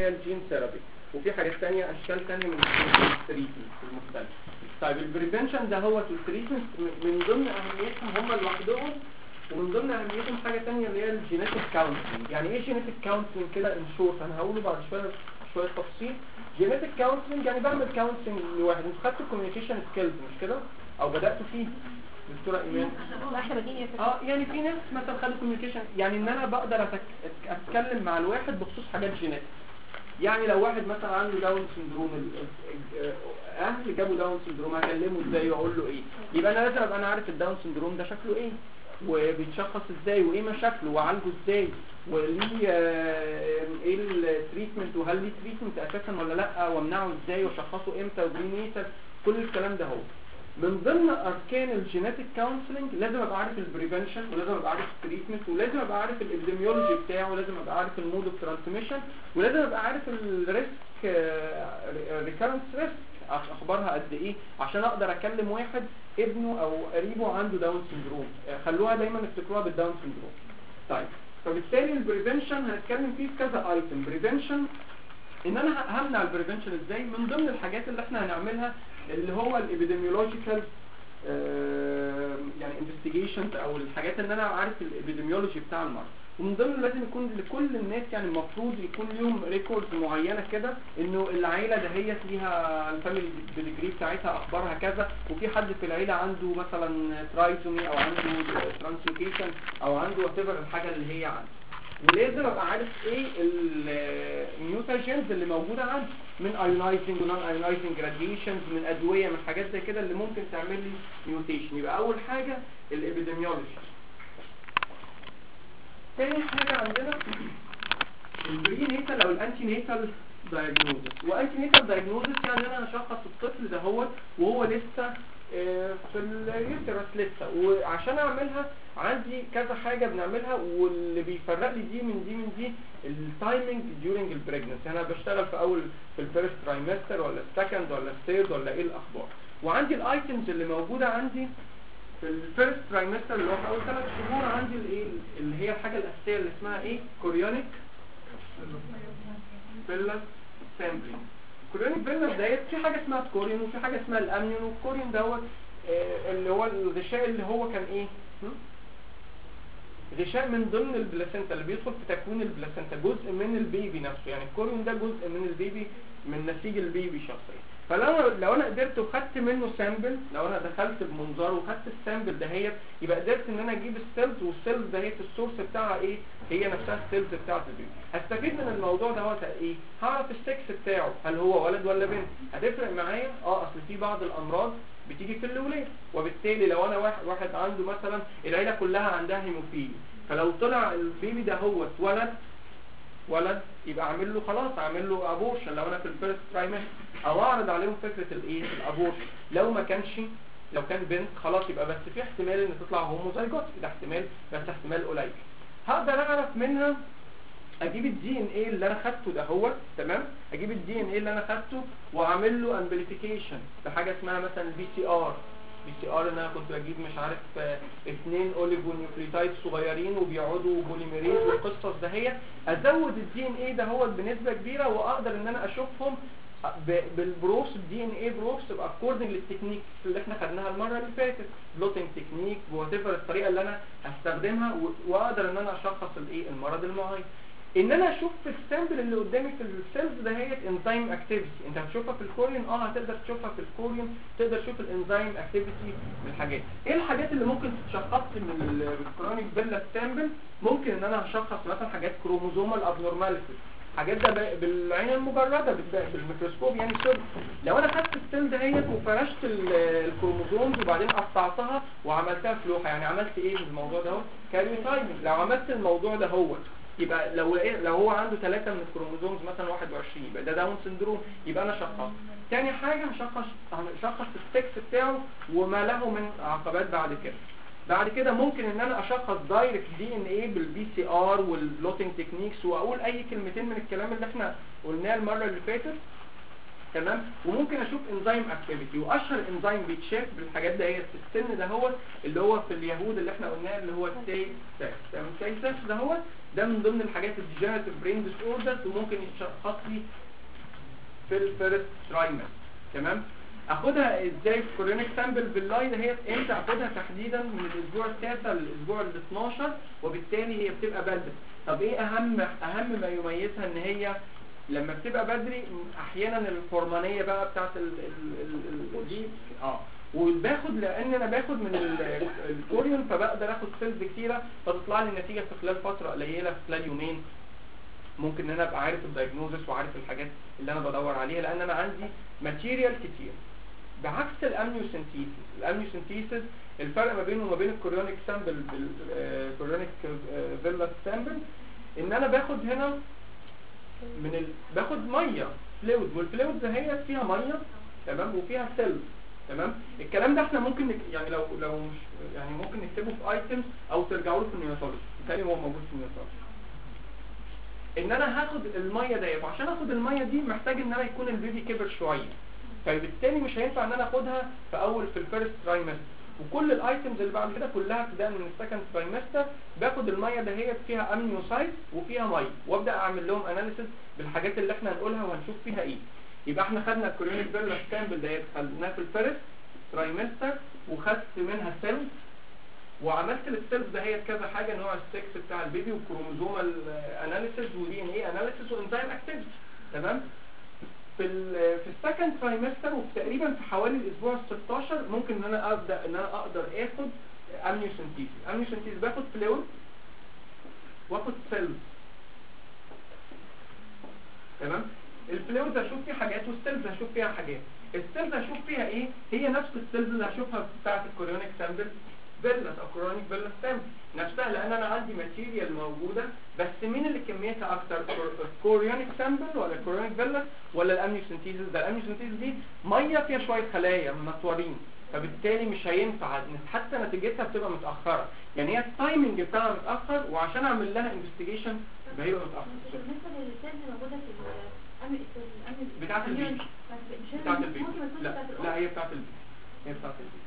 هي الجين ثيرابي وفي حاجات تانية اشكال تانية من التريتمنت المختلفة طيب البريفنشن ده هو التريتمنت من ضمن اهميتهم هم لوحدهم ومن ضمن اهميتهم حاجة تانية اللي هي الجينيتك كونسلنج يعني ايه جينيتك كونسلنج كده ان شورت انا هقوله بعد شوية شوية تفصيل جينيتك كونسلنج يعني بعمل كونسلنج لواحد انتوا خدتوا الكوميونيكيشن سكيلز مش كده او بدأتوا فيه دكتورة ايمان احنا بادئين اه يعني في ناس مثلا خدوا كوميونيكيشن يعني ان انا بقدر أتك... اتكلم مع الواحد بخصوص حاجات جينيتك يعني لو واحد مثلا عنده داون سندروم ال- ال- اهل جابوا داون سندروم هكلمه ازاي واقول له ايه يبقى انا لازم ابقى انا عارف الداون سندروم ده شكله ايه وبيتشخص ازاي وايه مشاكله وعالجه ازاي وليه آه، ايه التريتمنت وهل ليه تريتمنت اساسا ولا لا وامنعه ازاي واشخصه امتى وبرينيتال كل الكلام ده هو من ضمن اركان الجينيتك كونسلنج لازم ابقى عارف البريفنشن ولازم ابقى عارف التريتمنت ولازم ابقى عارف الابيديميولوجي بتاعه ولازم ابقى عارف المود اوف ترانسميشن ولازم ابقى عارف الريسك ريكارنس ريسك اخبارها قد ايه عشان اقدر اكلم واحد ابنه او قريبه عنده داون سندروم آه، خلوها دايما افتكروها بالداون سندروم طيب فبالتالي البريفنشن هنتكلم فيه في كذا ايتم بريفنشن ان انا ه- همنع البريفنشن ازاي من ضمن الحاجات اللي احنا هنعملها اللي هو الابيديميولوجيكال يعني انفستيجيشنز او الحاجات ان انا عارف الابيديميولوجي بتاع المرض ومن ضمن لازم يكون لكل الناس يعني المفروض يكون ليهم ريكوردز معينه كده انه العيله دهيت ليها الفاميلي ديجري بتاعتها اخبارها كذا وفي حد في العيله عنده مثلا ترايتومي او عنده ترانسلوكيشن او عنده وات الحاجه اللي هي عنده ولازم ابقى عارف ايه الميوتاجنز اللي موجوده عندي من ايونايزنج ونون ايونايزنج راديشنز من ادويه من حاجات زي كده اللي ممكن تعمل لي ميوتيشن يبقى اول حاجه الابيديميولوجي تاني حاجه عندنا البري نيتال او الانتي نيتال دايجنوزس وانتي نيتال دايجنوزس يعني انا اشخص الطفل ده هو وهو لسه آه، في اليوترس لسه وعشان اعملها عندي كذا حاجة بنعملها واللي بيفرق لي دي من دي من دي التايمنج during البريجنسي انا بشتغل في اول في الفيرست ترايمستر ولا السكند ولا الثيرد ولا ايه الاخبار وعندي الايتمز اللي موجودة عندي في الفيرست ترايمستر اللي هو في اول ثلاث شهور عندي الايه اللي هي الحاجة الاساسية اللي اسمها ايه كوريونيك بيلا سامبلينج كوريونيك بيلا ديت في حاجة اسمها كوريون وفي حاجة اسمها الامنيون والكوريون دوت آه، اللي هو الغشاء اللي هو كان ايه هم؟ غشاء من ضمن البلاسنتا اللي بيدخل في تكوين البلاسنتا جزء من البيبي نفسه يعني الكوريون ده جزء من البيبي من نسيج البيبي شخصيا فلو لو انا قدرت وخدت منه سامبل لو انا دخلت بمنظار وخدت السامبل دهيت يبقى قدرت ان انا اجيب السيلز والسيلز دهيت السورس بتاعها ايه هي نفسها السيلز بتاعت البيبي هستفيد من الموضوع دوت ايه هعرف السكس بتاعه هل هو ولد ولا بنت هتفرق معايا اه اصل في بعض الامراض بتيجي في الاولاد وبالتالي لو انا واحد واحد عنده مثلا العيله كلها عندها هيموفيليا فلو طلع البيبي ده هو اتولد ولد يبقى اعمل له خلاص اعمل له ابورشن لو انا في الفيرست ترايمستر او اعرض عليهم فكره الايه الابورشن لو ما كانش لو كان بنت خلاص يبقى بس في احتمال ان تطلع هوموزايجوت ده احتمال بس احتمال قليل هقدر اعرف منها اجيب الدي ان ايه اللي انا خدته ده هو تمام اجيب الدي ان ايه اللي انا خدته واعمل له امبليفيكيشن بحاجه اسمها مثلا البي سي ار بي سي ار ان انا كنت بجيب مش عارف آه، اثنين اوليجو نيوكليوتايد صغيرين وبيقعدوا بوليميريز والقصص دهيت ازود الدي ان ايه ده هو بنسبه كبيره واقدر ان انا اشوفهم ب- بالبروفs الدي ان ايه بروفs اكوردنج للتكنيك اللي احنا خدناها المره اللي فاتت بلوتنج تكنيك وات الطريقه اللي انا هستخدمها و- واقدر ان انا اشخص الايه المرض المعين ان انا اشوف في السامبل اللي قدامي في السيلز دهيت انزيم اكتيفيتي انت هتشوفها في الكوريون اه هتقدر تشوفها في الكوريون تقدر تشوف الانزيم اكتيفيتي من الحاجات ايه الحاجات اللي ممكن تتشخص من الكرونيك بيلا سامبل ممكن ان انا هشخص مثلا حاجات كروموزومال ابنورماليتيز حاجات ده ب- بالعين المجرده بال- بالميكروسكوب يعني سوري لو انا خدت السيل دهيت وفرشت ال- الكروموزومز وبعدين قطعتها وعملتها في لوحه يعني عملت ايه في الموضوع ده كاريوتايبنج لو عملت الموضوع ده هو يبقى لو لقيت- لو هو عنده ثلاثة من الكروموزومز مثلا 21 يبقى ده داون سندروم يبقى انا شخصت تاني حاجة هشخص هشخص السكس بتاعه وما له من عقبات بعد كده بعد كده ممكن ان انا اشخص دايركت دي ان ايه بالبي سي ار والبلوتنج تكنيكس واقول اي كلمتين من الكلام اللي احنا قلناه المره اللي فاتت تمام وممكن اشوف انزيم اكتيفيتي واشهر انزيم بيتشاف بالحاجات ده هي في السن ده هو اللي هو في اليهود اللي احنا قلناه اللي هو التاي ساكس تمام التاي ساكس ده هو ده من ضمن الحاجات الديجنريتيف برين ديس اوردرز وممكن يتشخص لي في الفيرست ترايمر تمام اخدها ازاي في كورونيك سامبل باللاي ده هي امتى اخدها تحديدا من الاسبوع التاسع للاسبوع ال 12 وبالتالي هي بتبقى بدري طب ايه اهم اهم ما يميزها ان هي لما بتبقى بدري احيانا الهرمونيه بقى بتاعت ال ال ال ال دي اه وباخد لان انا باخد من ال- الكوريون فبقدر اخد سيلز كتيره فتطلع لي النتيجه في خلال فتره قليله في خلال يومين ممكن ان انا ابقى عارف الدايجنوزس وعارف الحاجات اللي انا بدور عليها لان انا عندي ماتيريال كتير بعكس الامنيوسنتيسيس الامنيوسنتيسيس الفرق ما بينه وما بين الكوريونيك سامبل الكوريونيك فيلا سامبل ان انا باخد هنا من ال... باخد ميه فلويد والفلويد ده هي فيها ميه تمام وفيها سيلز تمام الكلام ده احنا ممكن نك... يعني لو لو مش يعني ممكن نكتبه في ايتمز او ترجعوا له في النيوتولوجي بالتالي هو موجود في النيوتولوجي ان انا هاخد الميه ديت وعشان اخد الميه دي محتاج ان انا يكون البيبي كبر شويه فبالتالي مش هينفع ان انا اخدها في اول في الفيرست ترايمستر وكل الايتمز اللي بعد كده كلها ابتداء من السكند ترايمستر باخد الميه دهيت فيها امنيوسايت وفيها ميه وابدا اعمل لهم اناليسيس بالحاجات اللي احنا هنقولها وهنشوف فيها ايه يبقى احنا خدنا الكوريونيك فيرلا سامبل ديت خدناه في الفيرست ترايمستر وخدت منها سيلز وعملت للسيلز دهيت كذا حاجه نوع السكس بتاع البيبي وكروموزومال اناليسيس ودي ان اي اناليسيس وانزيم اكتيفيتي تمام في ال في السكند ترايمستر وتقريبا في حوالي الاسبوع ال 16 ممكن ان انا ابدا ان انا اقدر اخد امنيوسنتيز امنيوسنتيز باخد فلويد واخد سيلز تمام الفلويد هشوف فيه حاجات والسيلز هشوف فيها حاجات السيلز هشوف فيها ايه هي نفس السيلز اللي هشوفها بتاعه الكوريونيك سامبل فيلس او كورونيك فيلس سامبل نفسها لان انا عندي ماتيريال موجوده بس مين اللي كميتها اكتر كوريونيك سامبل ولا كوريونيك فيلس ولا الامنيوسنتيزس ده الامنيوسنتيزس دي ميه فيها شويه خلايا منطورين فبالتالي مش هينفع حتى نتيجتها بتبقى متاخره يعني هي التايمنج بتاعها متاخر وعشان اعمل لها انفستيجيشن بيبقى متاخر بالنسبة للسيلز موجودة في الأمن الأمن بتاعت البيت. بتاعت البيت ممكن ما تكونش لا بتاعت الأم لا هي بتاعت البيت هي بتاعت البيت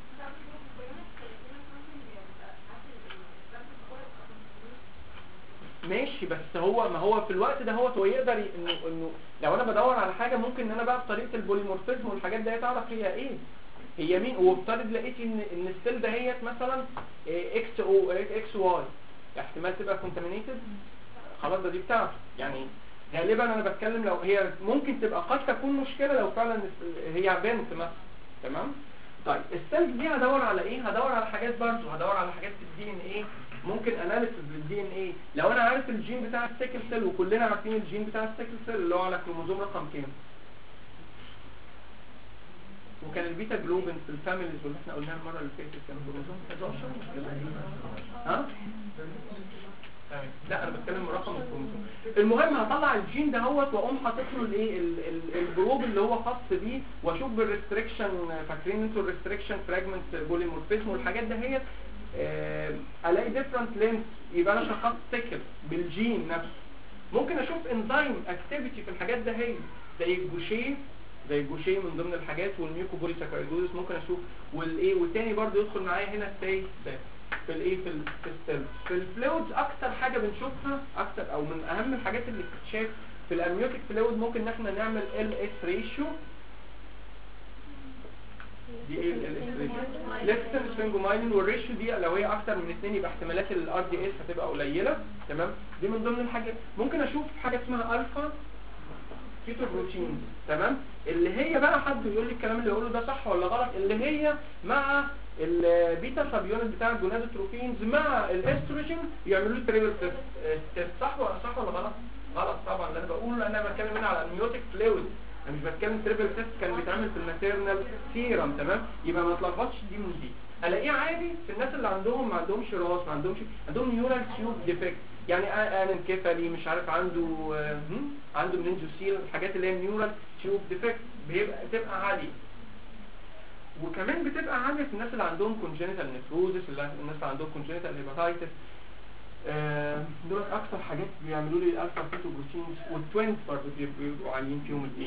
ماشي بس هو ما هو في الوقت ده هو هو يقدر ي- انه انه لو انا بدور على حاجه ممكن ان انا بقى بطريقه البوليمورفيزم والحاجات دي تعرف هي ايه هي مين وافترض لقيت ان ان السيل دهيت مثلا اكس او اكس واي احتمال تبقى كونتامينيتد خلاص ده دي بتاعته يعني غالبا انا بتكلم لو هي ممكن تبقى قد تكون مشكله لو فعلا هي بنت مثلا تمام طيب السيلز دي هدور على ايه هدور على حاجات برضه هدور على حاجات في الدي ان ايه ممكن اناليسيس للدي ان ايه لو انا عارف الجين بتاع السيكل سيل وكلنا عارفين الجين بتاع السيكل سيل اللي هو على كروموزوم رقم كام وكان البيتا جلوبين في الفاميليز واللي احنا قلناها المره اللي فاتت كان كروموزوم 11 مش كده ها تمام. لا انا بتكلم رقم الكروموزوم المهم هطلع الجين ده هوت واقوم حاطط له الايه ال- ال- الجروب اللي هو خاص بيه واشوف بالريستريكشن فاكرين انتوا الريستريكشن فراجمنت بوليمورفيزم والحاجات ده هي آه، الاقي ديفرنت لينس يبقى انا شخصت سيكل بالجين نفسه ممكن اشوف انزيم اكتيفيتي في الحاجات ده هي زي الجوشيه زي الجوشيه من ضمن الحاجات والميوكوبوليساكايدوزس ممكن اشوف والايه والتاني برضه يدخل معايا هنا التاي ده في الايه في ال- في السيل في الفلويدز اكتر حاجه بنشوفها اكتر او من اهم الحاجات اللي بتتشاف في الامنيوتيك فلويد ممكن ان احنا نعمل ال اس ريشيو دي ايه ال اس ريشيو ليكتن سفنجومايلين والريشيو دي لو هي اكتر من اثنين يبقى احتمالات الار دي اس هتبقى قليله تمام دي من ضمن الحاجات ممكن اشوف حاجه اسمها الفا فيتو بروتين تمام اللي هي بقى حد يقول لي الكلام اللي يقوله ده صح ولا غلط اللي هي مع البيتا سب يونت بتاع الجونادوتروفينز مع الاستروجين يعملوا لي تريبل تيست تيست صح ولا صح ولا غلط غلط طبعا اللي انا بقوله انا بتكلم هنا على الامنيوتيك فلويد انا مش بتكلم تريبل تيست كان بيتعمل في الماتيرنال سيرم تمام يبقى ما تلخبطش دي من دي الاقيه عادي في الناس اللي عندهم ما عندهمش راس ما عندهمش عندهم نيورال تيوب ديفكت يعني انكفالي مش عارف عنده آه، هم؟ عنده مننجوسيل الحاجات اللي هي نيورال تيوب ديفكت بيبقى تبقى عاليه وكمان بتبقى عاليه في الناس اللي عندهم كونجنتال نيفروزس الناس اللي عندهم كونجنتال هيباتايتس آه، دول اكتر حاجات بيعملوا لي الالفا فيتو بروتينز والتوينز برضه بيبقوا عاليين فيهم الايه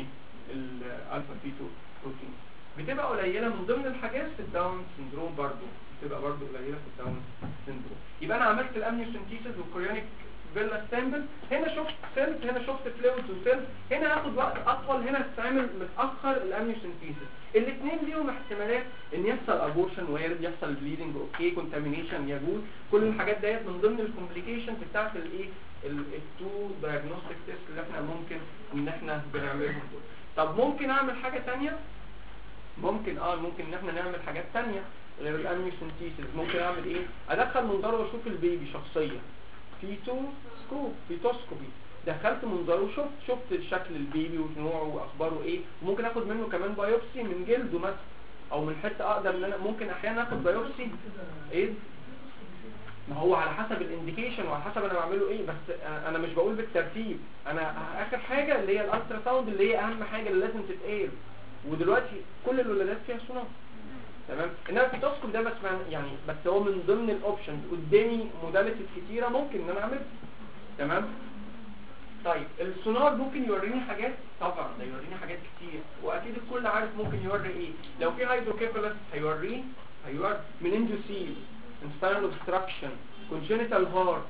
الالفا فيتو بروتين بتبقى قليله من ضمن الحاجات في الداون سندروم برضه بتبقى برضه قليله في الداون سندروم يبقى انا عملت الامنيوسنتيسيس والكوريونيك فيلا ستامبل هنا شفت سيلز هنا شفت فلويدز وسيلز هنا هاخد وقت اطول هنا هتتعمل متاخر الامنيوسنتيسيس الاثنين ليهم احتمالات ان يحصل ابورشن وارد يحصل بليدنج اوكي كونتامينيشن يجوز كل الحاجات ديت من ضمن الكومبليكيشنز بتاعت الايه التو دايجنوستيك تيست اللي احنا ممكن ان احنا بنعملهم دول طب ممكن اعمل حاجه ثانيه ممكن اه ممكن ان احنا نعمل حاجات تانية غير الامنيوسنتيسيس ممكن اعمل ايه ادخل منظار واشوف البيبي شخصيا فيتو سكوب فيتوسكوبي دخلت منظار وشفت شفت شكل البيبي ونوعه واخباره ايه وممكن اخد منه كمان بايوبسي من جلده مثلا او من حته اقدر ان انا ممكن احيانا اخد بايوبسي ايه ما هو على حسب الانديكيشن وعلى حسب انا بعمله ايه بس انا مش بقول بالترتيب انا اخر حاجه اللي هي الالترا ساوند اللي هي اهم حاجه اللي لازم تتقال ودلوقتي كل الولادات فيها سونار تمام انما في تاسكوب ده بس مع- يعني بس هو من ضمن الاوبشنز قدامي موداليتيز كتيره ممكن ان انا اعملها تمام طيب السونار ممكن يوريني حاجات طبعا ده يوريني حاجات كتير واكيد الكل عارف ممكن يوري ايه لو في هيدروكيفالس هيوريه هيوري مننجوسيل انستانال اوبستراكشن كونجينيتال هارت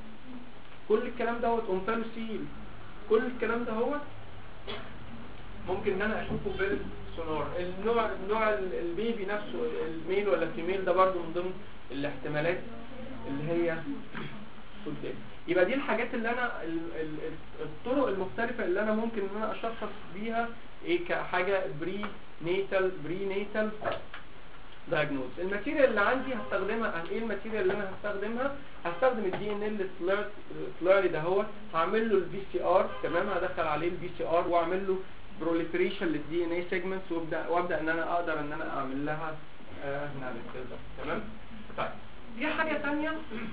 كل الكلام دوت اومفالوسيل كل الكلام ده هو ممكن ان انا اشوفه بالسونار النوع نوع ال- البيبي نفسه الميل ولا الفيميل ده برضو من ضمن الاحتمالات اللي هي قدام يبقى دي الحاجات اللي انا ال- ال- ال- الطرق المختلفة اللي انا ممكن ان انا اشخص بيها ايه كحاجة بري نيتال بري نيتال دايجنوز الماتيريال اللي عندي هستخدمها ايه الماتيريال اللي انا هستخدمها هستخدم الدي ان ال سلاري ده هو هعمل له البي سي ار تمام هدخل عليه البي سي ار واعمل له بروليفريشن للدي ان اي سيجمنتس وابدا وابدا ان انا اقدر ان انا اعمل لها اناليسيس تمام طيب في حاجه ثانيه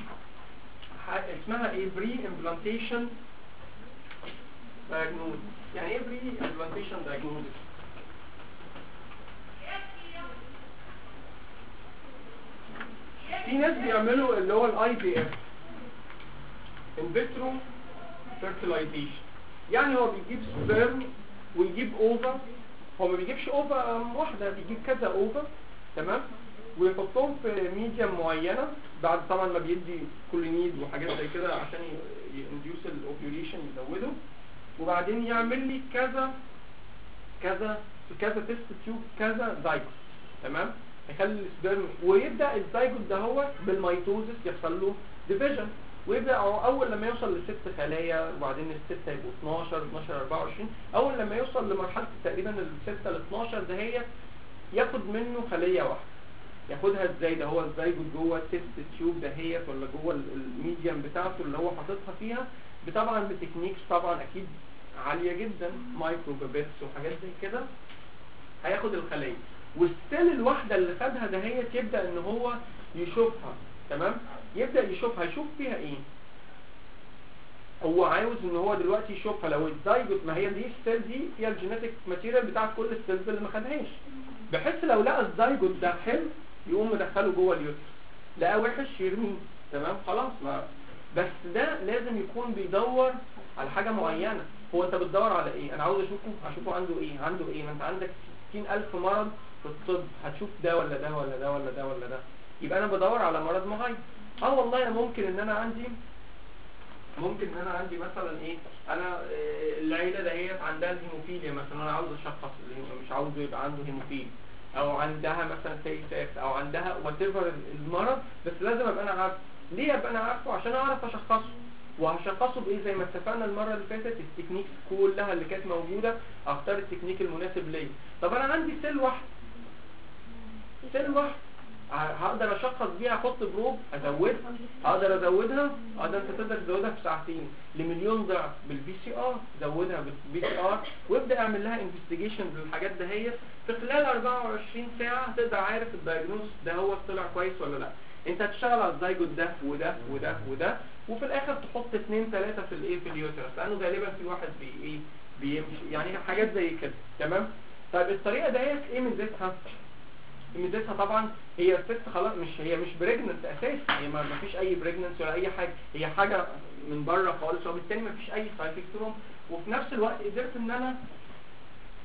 اسمها ايه بري امبلانتيشن دايجنوز يعني ايه بري امبلانتيشن دايجنوز في ناس بيعملوا اللي هو الاي بي اف ان فيترو فيرتلايزيشن يعني هو بيجيب سبرم ويجيب اوفر هو ما بيجيبش اوفر واحده بيجيب كذا اوفر تمام ويحطهم في ميديم معينه بعد طبعا ما بيدي كولينيد وحاجات زي كده عشان ينديوس الاوفيوليشن يزوده وبعدين يعمل لي كذا كذا في كذا تيست تيوب كذا زايجوت تمام يخلي السبرم ويبدا الزايجوت ده هو بالميتوزس يحصل له ديفيجن ويبدا هو اول لما يوصل لست خلايا وبعدين الستة يبقوا 12 12 24 اول لما يوصل لمرحله تقريبا الستة ل 12 ده هي ياخد منه خليه واحده ياخدها ازاي ده هو الزايجوت جوه التست تيوب دهيت ولا جوه ال- الميديم بتاعته اللي هو حاططها فيها طبعا بتكنيكس طبعا اكيد عاليه جدا مايكرو بابيتس وحاجات زي كده هياخد الخليه والسيل الواحده اللي خدها دهيت يبدا ان هو يشوفها تمام يبدا يشوفها يشوف فيها ايه هو عاوز ان هو دلوقتي يشوفها لو الزايجوت ما هي دي السيل دي فيها الجينيتك ماتيريال بتاعت كل السيلز اللي ما خدهاش بحيث لو لقى الزايجوت ده حلو يقوم مدخله جوه اليوتر لقى وحش يرميه تمام خلاص ما بس ده لازم يكون بيدور على حاجة معينة هو انت بتدور على ايه انا عاوز اشوفه هشوفه عنده ايه عنده ايه ما انت عندك 60000 مرض في الطب هتشوف ده ولا ده ولا ده ولا ده ولا ده يبقى انا بدور على مرض معين اه والله انا ممكن ان انا عندي ممكن ان انا عندي مثلا ايه انا آه، العيله دهيت عندها الهيموفيليا مثلا انا عاوز اشخص اللي مش عاوزه يبقى عنده هيموفيليا او عندها مثلا سيساكس او عندها وات المرض بس لازم ابقى انا عارفه ليه ابقى انا عارفه عشان اعرف اشخصه وهشخصه بايه زي ما اتفقنا المره اللي فاتت التكنيكس كلها اللي كانت موجوده اختار التكنيك المناسب ليا طب انا عندي سيل واحد سيل واحد ه- هقدر اشخص بيها احط بروب ازودها اقدر ازودها اقدر انت تقدر تزودها في ساعتين لمليون ضعف بالبي سي ار زودها بالبي سي ار وابدا اعمل لها انفستيجيشن للحاجات دهيت في خلال 24 ساعه هتقدر عارف الدايجنوز ده هو طلع كويس ولا لا انت هتشتغل على الزيجوت ده وده وده وده وفي الاخر تحط اثنين ثلاثه في الايه في اليوترس لانه غالبا في واحد بي ايه بيمشي يعني حاجات زي كده تمام طيب الطريقه دهيت ايه ميزتها ميزتها طبعا هي الست خلاص مش هي مش بريجننت اساسا هي ما ما فيش اي بريجننس ولا اي حاجه هي حاجه من بره خالص وبالتالي ما فيش اي سايكستروم وفي نفس الوقت قدرت ان انا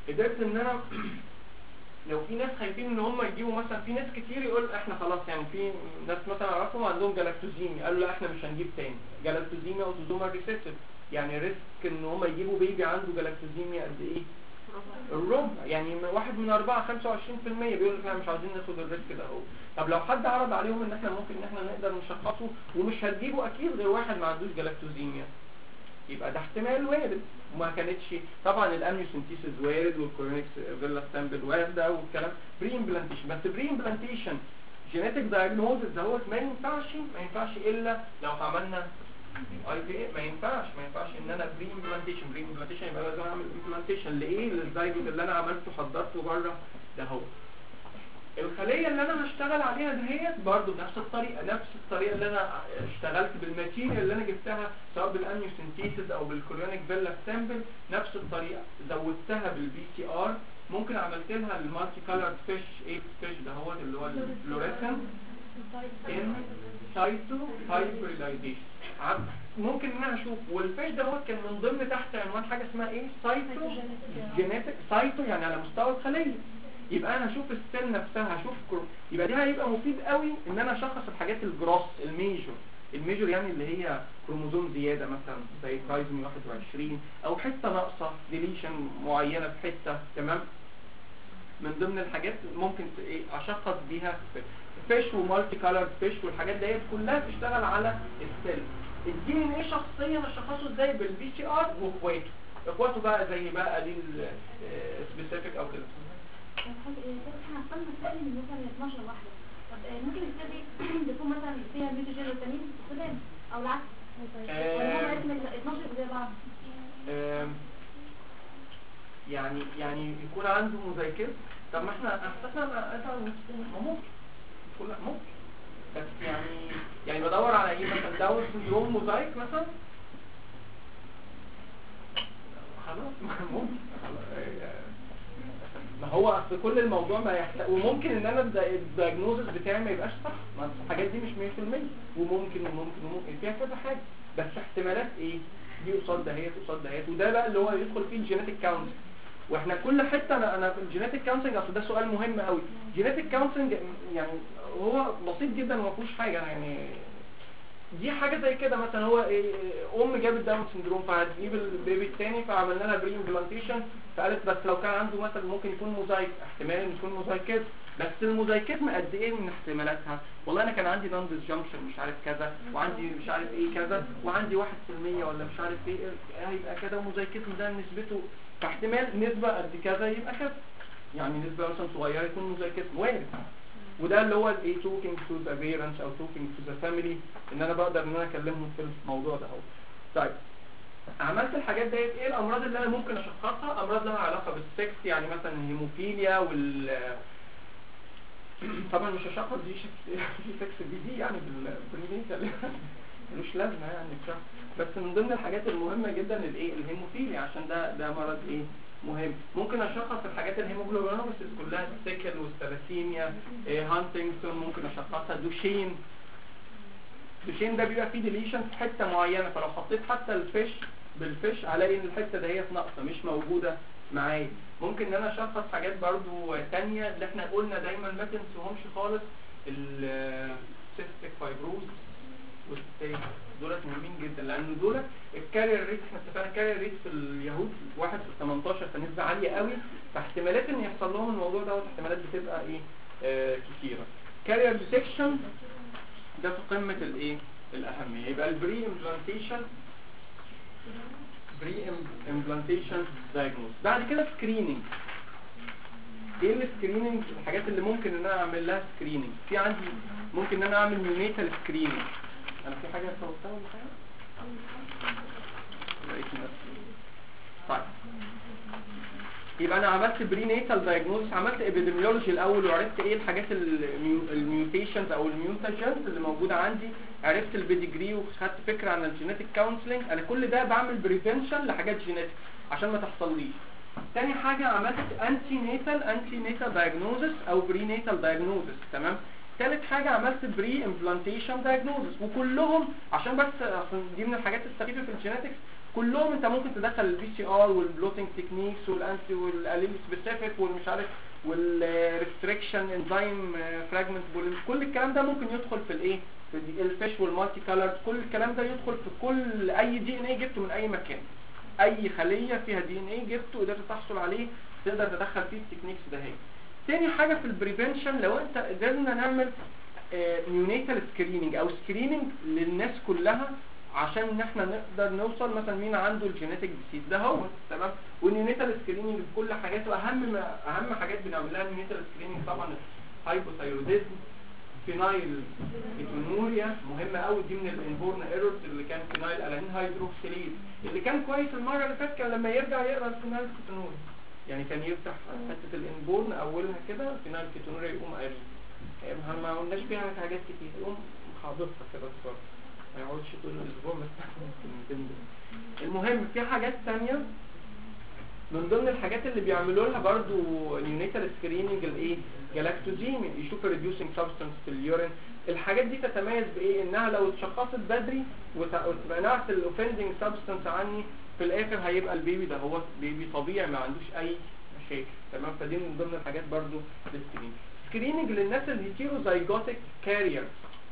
قدرت ان انا لو في ناس خايفين ان هم يجيبوا مثلا في ناس كتير يقول احنا خلاص يعني في ناس مثلا اعرفهم عندهم جلاكتوزيميا قالوا لا احنا مش هنجيب تاني جلاكتوزيميا اوتوزومال ريسيسيف يعني ريسك ان هم يجيبوا بيبي عنده جلاكتوزيميا قد ايه الربع يعني من واحد من أربعة 25% بيقول لك احنا مش عاوزين ناخد الريسك ده اهو طب لو حد عرض عليهم ان احنا ممكن ان احنا نقدر نشخصه ومش هتجيبه اكيد غير واحد ما عندوش جلاكتوزيميا يبقى ده احتمال وارد وما كانتش طبعا الامنيوسنتيسيس وارد والكورونيكس فيلا ستامبل وارده والكلام بري امبلانتيشن بس بري امبلانتيشن جينيتك دايجنوزس دوت ما ينفعش ما ينفعش الا لو عملنا اي بي ما ينفعش ما ينفعش ان انا بري امبلانتيشن بري امبلانتيشن يبقى لازم اعمل امبلانتيشن لايه للزايجوت اللي انا عملته حضرته بره ده هو الخليه اللي انا هشتغل عليها دهيت برضو بنفس الطريقه نفس الطريقه اللي انا اشتغلت بالماتيريال اللي انا جبتها سواء بالامنيوسنتيسيس او بالكوريونيك فيلا سامبل نفس الطريقه زودتها بالبي سي ار ممكن عملت لها المالتي كولرد فيش ايه فيش ده هو اللي هو الفلوريسنت ان سايتو هايبريدايزيشن ممكن ان انا اشوف والفيش ده هو كان من ضمن تحت عنوان حاجه اسمها ايه سايتو جينيتك سايتو يعني على مستوى الخليه يبقى انا اشوف السيل نفسها اشوف كرو... يبقى ده هيبقى مفيد قوي ان انا اشخص الحاجات الجروس الميجور الميجور يعني اللي هي كروموزوم زياده مثلا زي ترايزومي 21 او حته ناقصه ديليشن معينه في حته تمام من ضمن الحاجات ممكن ت- ايه اشخص بيها فيش ومالتي كولر فيش والحاجات ديت كلها بتشتغل على السيل الدي ان ايه شخصيا اشخصه ازاي بالبي سي ار واخواته اخواته بقى زي بقى دي سبيسيفيك او كده احنا اصلا مسألة من مثلا 12 واحدة طب آه، ممكن السر تكون مثلا فيها ميتوجين والتانيين سودان او العكس ولا هم لازم ال 12 زي بعض آم، يعني يعني يكون عنده مذاكرة طب ما احنا احساسنا مثلا ما ممكن كل ممكن بس يعني يعني بدور على ايه مثلا داون سندروم موزايك مثلا خلاص ما ممكن ما هو اصل كل الموضوع ما يحتاج وممكن ان انا الد- الدايجنوزس بتاعي ما يبقاش صح ما الحاجات دي مش 100% وممكن وممكن وممكن فيها كذا حاجه بس احتمالات ايه دي قصاد دهيت قصاد دهيت وده بقى اللي هو يدخل فيه الجينيتك كاونسلنج واحنا كل حته انا انا في الجينيتك كاونسلنج اصل ده سؤال مهم قوي جينيتك كاونسلنج يعني هو بسيط جدا وما فيهوش حاجه يعني دي حاجه زي كده مثلا هو إيه ام جابت داون سندروم فهتجيب البيبي الثاني فعملنا لها بري امبلانتيشن فقالت بس لو كان عنده مثلا ممكن يكون موزايك احتمال ان يكون موزايكات بس الموزايكات قد ايه من احتمالاتها والله انا كان عندي نون ديسجنكشن مش عارف كذا وعندي مش عارف ايه كذا وعندي 1% ولا مش عارف ايه هيبقى كذا وموزايكات ده نسبته فاحتمال نسبه قد كذا يبقى كذا يعني نسبه مثلا صغيره يكون موزايكات وارد وده اللي هو الايه توكينج تو ذا بيرنتس او توكينج تو ذا فاميلي ان انا بقدر ان انا اكلمهم في الموضوع ده اهو طيب عملت الحاجات ديت ايه الامراض اللي انا ممكن اشخصها امراض لها علاقه بالسكس يعني مثلا الهيموفيليا وال طبعا مش هشخص دي شك- في سكس بي دي يعني بالبرينيتال ملوش لازمه يعني بصراحة. بس من ضمن الحاجات المهمه جدا الايه الهيموفيليا عشان ده ده مرض ايه مهم ممكن اشخص الحاجات الهيموجلوبينوباسيس كلها السيكل والثلاسيميا إيه هانتنجتون ممكن اشخصها دوشين دوشين ده بيبقى فيه ديليشن في حته معينه فلو حطيت حتى الفيش بالفيش هلاقي ان الحته دهيت ناقصه مش موجوده معايا ممكن ان انا اشخص حاجات برضو تانية اللي احنا قلنا دايما ما تنسوهمش خالص السيستيك فايبروز والستيك دولت مهمين جدا لان دولت الكارير ريت احنا اتفقنا الكارير ريت في اليهود 1 في 18 فنسبه عاليه قوي فاحتمالات ان يحصل لهم الموضوع دوت احتمالات بتبقى ايه آه كتيره كارير ديتكشن ده في قمه الايه الاهميه يبقى البري امبلانتيشن بري امبلانتيشن دايجنوز بعد كده سكريننج ايه السكريننج الحاجات اللي ممكن ان انا اعمل لها سكريننج في عندي ممكن ان انا اعمل نيونيتال سكريننج انا في حاجه صوتها ولا حاجه لقيت نفسي طيب يبقى انا عملت بري نيتال دايجنوز عملت ابيديميولوجي الاول وعرفت ايه الحاجات الميوتيشنز او الميوتاجنز اللي موجوده عندي عرفت البيديجري وخدت فكره عن الجينيتك كونسلنج انا كل ده بعمل بريفنشن لحاجات جينيتك عشان ما تحصليش تاني حاجة عملت انتي نيتال انتي نيتال دايجنوزس او بري نيتال دايجنوزس تمام تالت حاجة عملت بري امبلانتيشن دايجنوزس وكلهم عشان بس عشان دي من الحاجات السخيفة في الجينيتكس كلهم انت ممكن تدخل البي سي ار والبلوتنج تكنيكس والانتي والاليل سبيسيفيك والمش عارف والريستريكشن انزيم فراجمنت كل الكلام ده ممكن يدخل في الايه في دي- الفيش والمالتي كالرز كل الكلام ده يدخل في كل اي دي ان اي جبته من اي مكان اي خليه فيها دي ان اي جبته قدرت تحصل عليه تقدر تدخل فيه التكنيكس ده هي تاني حاجه في البريفنشن لو انت قدرنا نعمل نيونيتال سكريننج او سكريننج للناس كلها عشان ان احنا نقدر نوصل مثلا مين عنده الجينيتك ديسيز ده هو تمام والنيونيتال سكريننج بكل حاجاته اهم ما اهم حاجات بنعملها النيونيتال سكريننج طبعا الهايبوثايروديزم فينايل كيتونوريا مهمه قوي دي من الانبورن ايرورز اللي كان فينايل الانين هيدروكسيليز اللي كان كويس المره اللي فاتت كان لما يرجع يقرا الفينايل كيتونوريا يعني كان يفتح حته الانبورن اولها كده فينايل كيتونوريا يقوم قاري يعني ما- ما قلناش فيها حاجات كتير يقوم حاضرتها كده بسرعه ما يقعدش طول الاسبوع مستحمل الكلمتين دول المهم في حاجات تانية من ضمن الحاجات اللي بيعملوا لها برضو نيونيتال سكريننج الايه جلاكتوزيمي يشوف الريديوسنج سبستانس في اليورين الحاجات دي تتميز بايه انها لو اتشخصت بدري وت- ومنعت الاوفندنج سبستانس عني في الاخر هيبقى البيبي ده هو بيبي طبيعي ما عندوش اي مشاكل تمام فدي من ضمن الحاجات برضو للسكريننج سكريننج للناس الهيتيروزايجوتيك كاريرز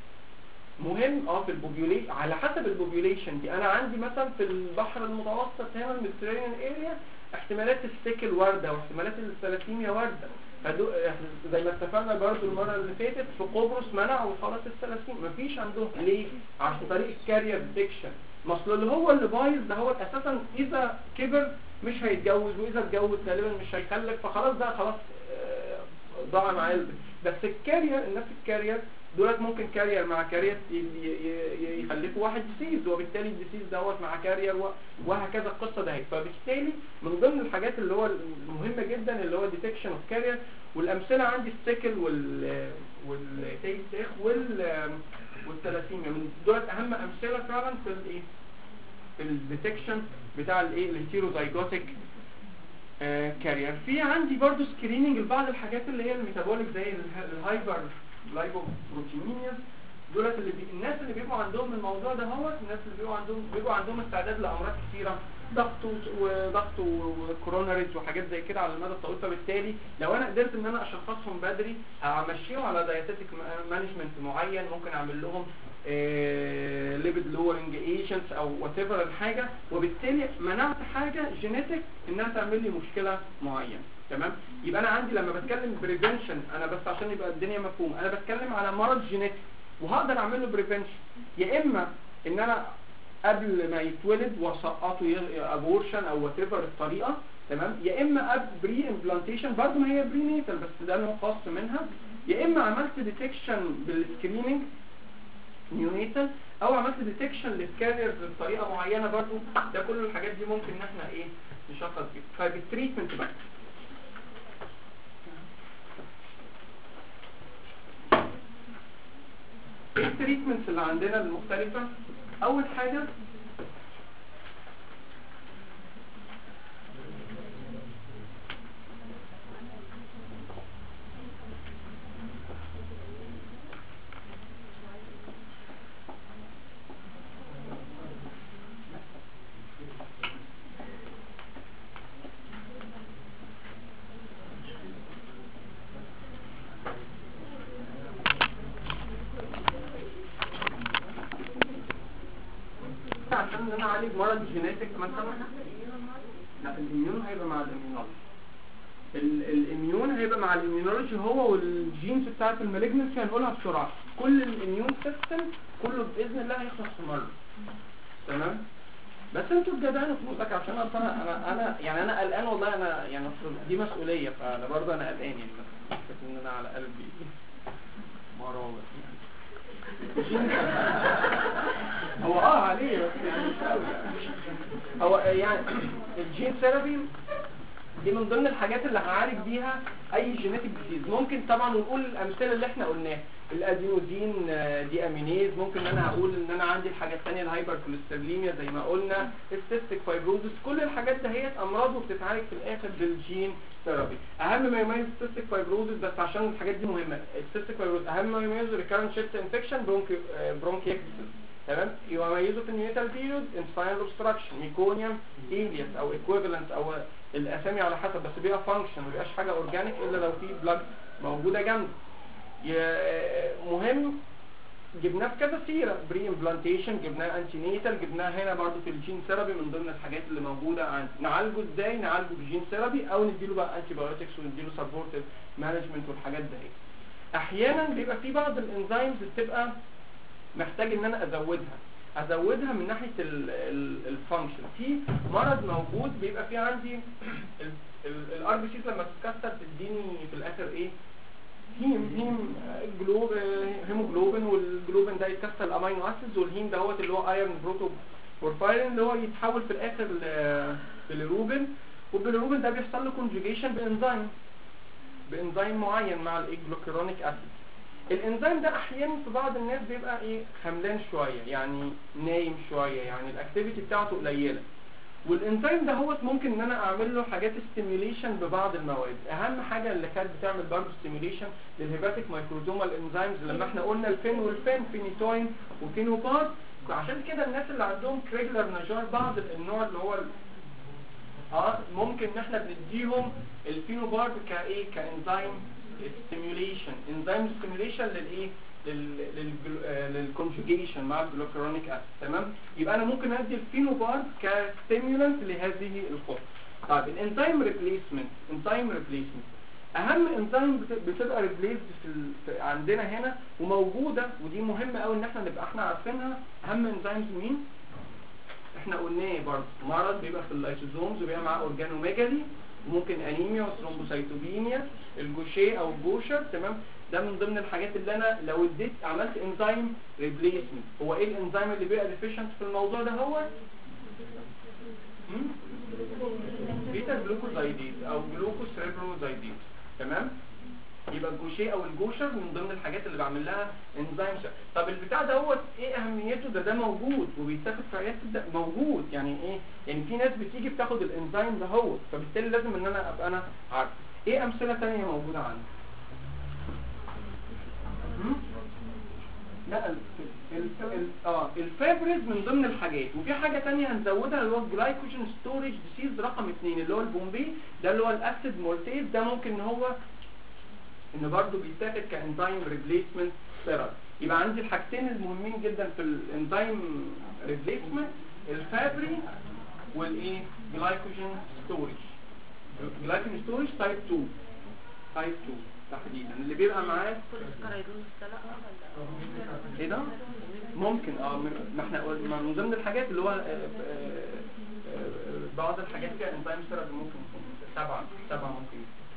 مهم اه في البوبيوليشن على حسب البوبيوليشن دي انا عندي مثلا في البحر المتوسط هنا الميديترينيان اريا احتمالات السيكل وارده واحتمالات الثلاثيميا وارده فدو إحنا زي ما اتفقنا برضو المره اللي فاتت في قبرص منعوا خلاص الثلاثين مفيش عندهم ليه عشان طريق الكارير ديكشن ما اصل اللي هو اللي بايظ ده هو اساسا اذا كبر مش هيتجوز واذا اتجوز غالبا مش هيخلف فخلاص ده خلاص آه، ضاع معاه البيت. بس الكارير الناس الكارير دولت ممكن كارير مع كارير ي- ي- ي- يخلفوا واحد ديسيز وبالتالي الديسيز دوت مع كارير و- وهكذا القصه ده فبالتالي من ضمن الحاجات اللي هو المهمه جدا اللي هو ديتكشن اوف كارير والامثله عندي السيكل وال والتيسيخ وال والثلاثيميا من دولت اهم امثله فعلا في الايه في الديتكشن بتاع الايه الهيتيروزايجوتيك كارير في عندي برضو سكريننج لبعض الحاجات اللي هي الميتابوليك زي اله- الهايبر لايبوبروتينينيا دولت اللي بي... الناس اللي بيبقوا عندهم الموضوع ده هو الناس اللي بيبقوا عندهم بيبقوا عندهم استعداد لامراض كثيره ضغط و- وضغط و- وكوروناريز وحاجات زي كده على المدى الطويل فبالتالي لو انا قدرت ان انا اشخصهم بدري همشيهم على دايتيتك مانجمنت معين ممكن اعمل لهم ليبيد لورنج ايجنتس او وات ايفر الحاجه وبالتالي منعت حاجه جينيتك انها تعمل لي مشكله معينه تمام يبقى انا عندي لما بتكلم بريفنشن انا بس عشان يبقى الدنيا مفهوم انا بتكلم على مرض جينيتك وهقدر اعمل له بريفنشن يا اما ان انا قبل ما يتولد واسقطه ابورشن او وات ايفر الطريقه تمام يا اما اب بري امبلانتيشن برضه ما هي بري نيتال بس ده نوع خاص منها يا اما عملت ديتكشن بالسكريننج نيونيتال او عملت ديتكشن للكاريرز بطريقه معينه برضو ده كل الحاجات دي ممكن ان احنا ايه نشخص بيها طيب التريتمنت بقى ايه التريتمنتس اللي عندنا المختلفه اول حاجه عشان ان انا اعالج مرض جينيتك مثلا لا الاميون هيبقى مع الاميونولوجي ال- الاميون هيبقى مع الاميونولوجي هو والجينز بتاعت المالجنسي هنقولها بسرعه كل الاميون سيستم كله باذن الله هيخلص في مره تمام بس انتوا تجدعوا فلوسك عشان انا انا انا يعني انا قلقان والله انا يعني أصل دي مسؤوليه فانا برضه انا قلقان يعني بس حاسس ان انا على قلبي مراوغ يعني هو اه عليه بس يعني مش قوي يعني هو يعني الجين ثيرابي دي من ضمن الحاجات اللي هعالج بيها اي جينيتك ديزيز ممكن طبعا نقول الامثله اللي احنا قلناها الادينوزين آه، دي امينيز ممكن ان انا هقول ان انا عندي الحاجه الثانيه الهايبر كوليستروليميا زي ما قلنا السيستيك فايبروزس كل الحاجات دهيت امراض وبتتعالج في الاخر بالجين ثيرابي اهم ما يميز السيستيك فايبروزس بس عشان الحاجات دي مهمه السيستيك فايبروزس اهم ما يميزه ريكارنت شيست انفكشن برونكيكتس تمام يميزه في النيتال بيريود انسباينال اوبستراكشن ميكونيوم ايليس او ايكويفالنت او الاسامي على حسب بس بيبقى فانكشن ما بيبقاش حاجه اورجانيك الا لو في بلاج موجوده جنبه ي- مهم جبناه في كذا سيره بري امبلانتيشن جبناه انتي نيتال جبناه هنا برضو في الجين ثيرابي من ضمن الحاجات اللي موجوده عندي نعالجه ازاي نعالجه بجين ثيرابي او نديله بقى انتي بايوتكس ونديله سبورتيف مانجمنت والحاجات دي احيانا بيبقى في بعض الانزيمز بتبقى محتاج ان انا ازودها ازودها من ناحيه الفانكشن في مرض موجود بيبقى في عندي الار بي سيز لما تتكسر تديني في الاخر ايه هيم هيم جلوب هيموجلوبين والجلوبين ده يتكسر الامينو اسيدز والهيم دوت اللي هو ايرون بروتو بورفايرين اللي هو يتحول في الاخر لبيليروبين والبيليروبين ده بيحصل له كونجوجيشن بانزيم بانزيم معين مع الاجلوكيرونيك اسيد الانزيم ده احيانا في بعض الناس بيبقى ايه خملان شويه يعني نايم شويه يعني الاكتيفيتي بتاعته قليله والانزيم ده هو ممكن ان انا اعمل له حاجات ستيميوليشن ببعض المواد اهم حاجه اللي كانت بتعمل برضه ستيميوليشن للهيباتيك مايكروزومال انزيمز لما احنا قلنا الفين والفين فينيتوين وفينوبار عشان كده الناس اللي عندهم كريجلر نجار بعض النوع اللي هو ال- اه ممكن ان احنا بنديهم الفينوبارب كايه كانزيم ستيميوليشن انزيم ستيميوليشن للايه للكونجوجيشن مع الجلوكرونيك اسيد تمام يبقى انا ممكن ادي الفينوبارب كستيمولانت لهذه الخطوه طيب الانزيم ريبليسمنت انزيم ريبليسمنت اهم انزيم بت- بتبقى ريبليسد في, ال... في عندنا هنا وموجوده ودي مهمه قوي ان احنا نبقى احنا عارفينها اهم انزيمز مين احنا قلناه برضه مرض بيبقى في اللايسوزومز وبيبقى معاه اورجانوميجالي وممكن انيميا وثرومبوسايتوبينيا الجوشيه او الجوشر تمام ده من ضمن الحاجات اللي انا لو اديت عملت انزيم ريبليسمنت هو ايه الانزيم اللي بيبقى ديفيشنت في الموضوع ده هو بيتا جلوكوزايديز او جلوكوسيربروزايديز تمام يبقى الجوشيه او الجوشر من ضمن الحاجات اللي بعمل لها انزيم شا- طب البتاع دوت ايه اهميته ده ده موجود وبيتاخد في عيادة الد- موجود يعني ايه يعني في ناس بتيجي بتاخد الانزيم ده هو فبالتالي لازم ان انا ابقى انا عارف ايه امثله تانية موجوده عندي هم؟ لا ال ال ال اه الفابريز من ضمن الحاجات وفي حاجة تانية هنزودها اللي هو الجلايكوجين ستوريج ديسيز رقم اتنين اللي هو البومبي ده اللي هو الاسيد مولتيز ده ممكن ان هو ان برضه بيتاخد كانزيم ريبليسمنت ثيرابي يبقى عندي الحاجتين المهمين جدا في الانزيم ريبليسمنت الفابري والايه جلايكوجين ستوريج جلايكوجين ستوريج تايب 2 تايب 2 تحديدا اللي بيبقى معاه ايه ده ممكن اه من- ما احنا قلنا من ضمن الحاجات اللي هو آه، آه، آه، بعض الحاجات فيها انزيم ثيرابي ممكن يكون سبعة سبعة ممكن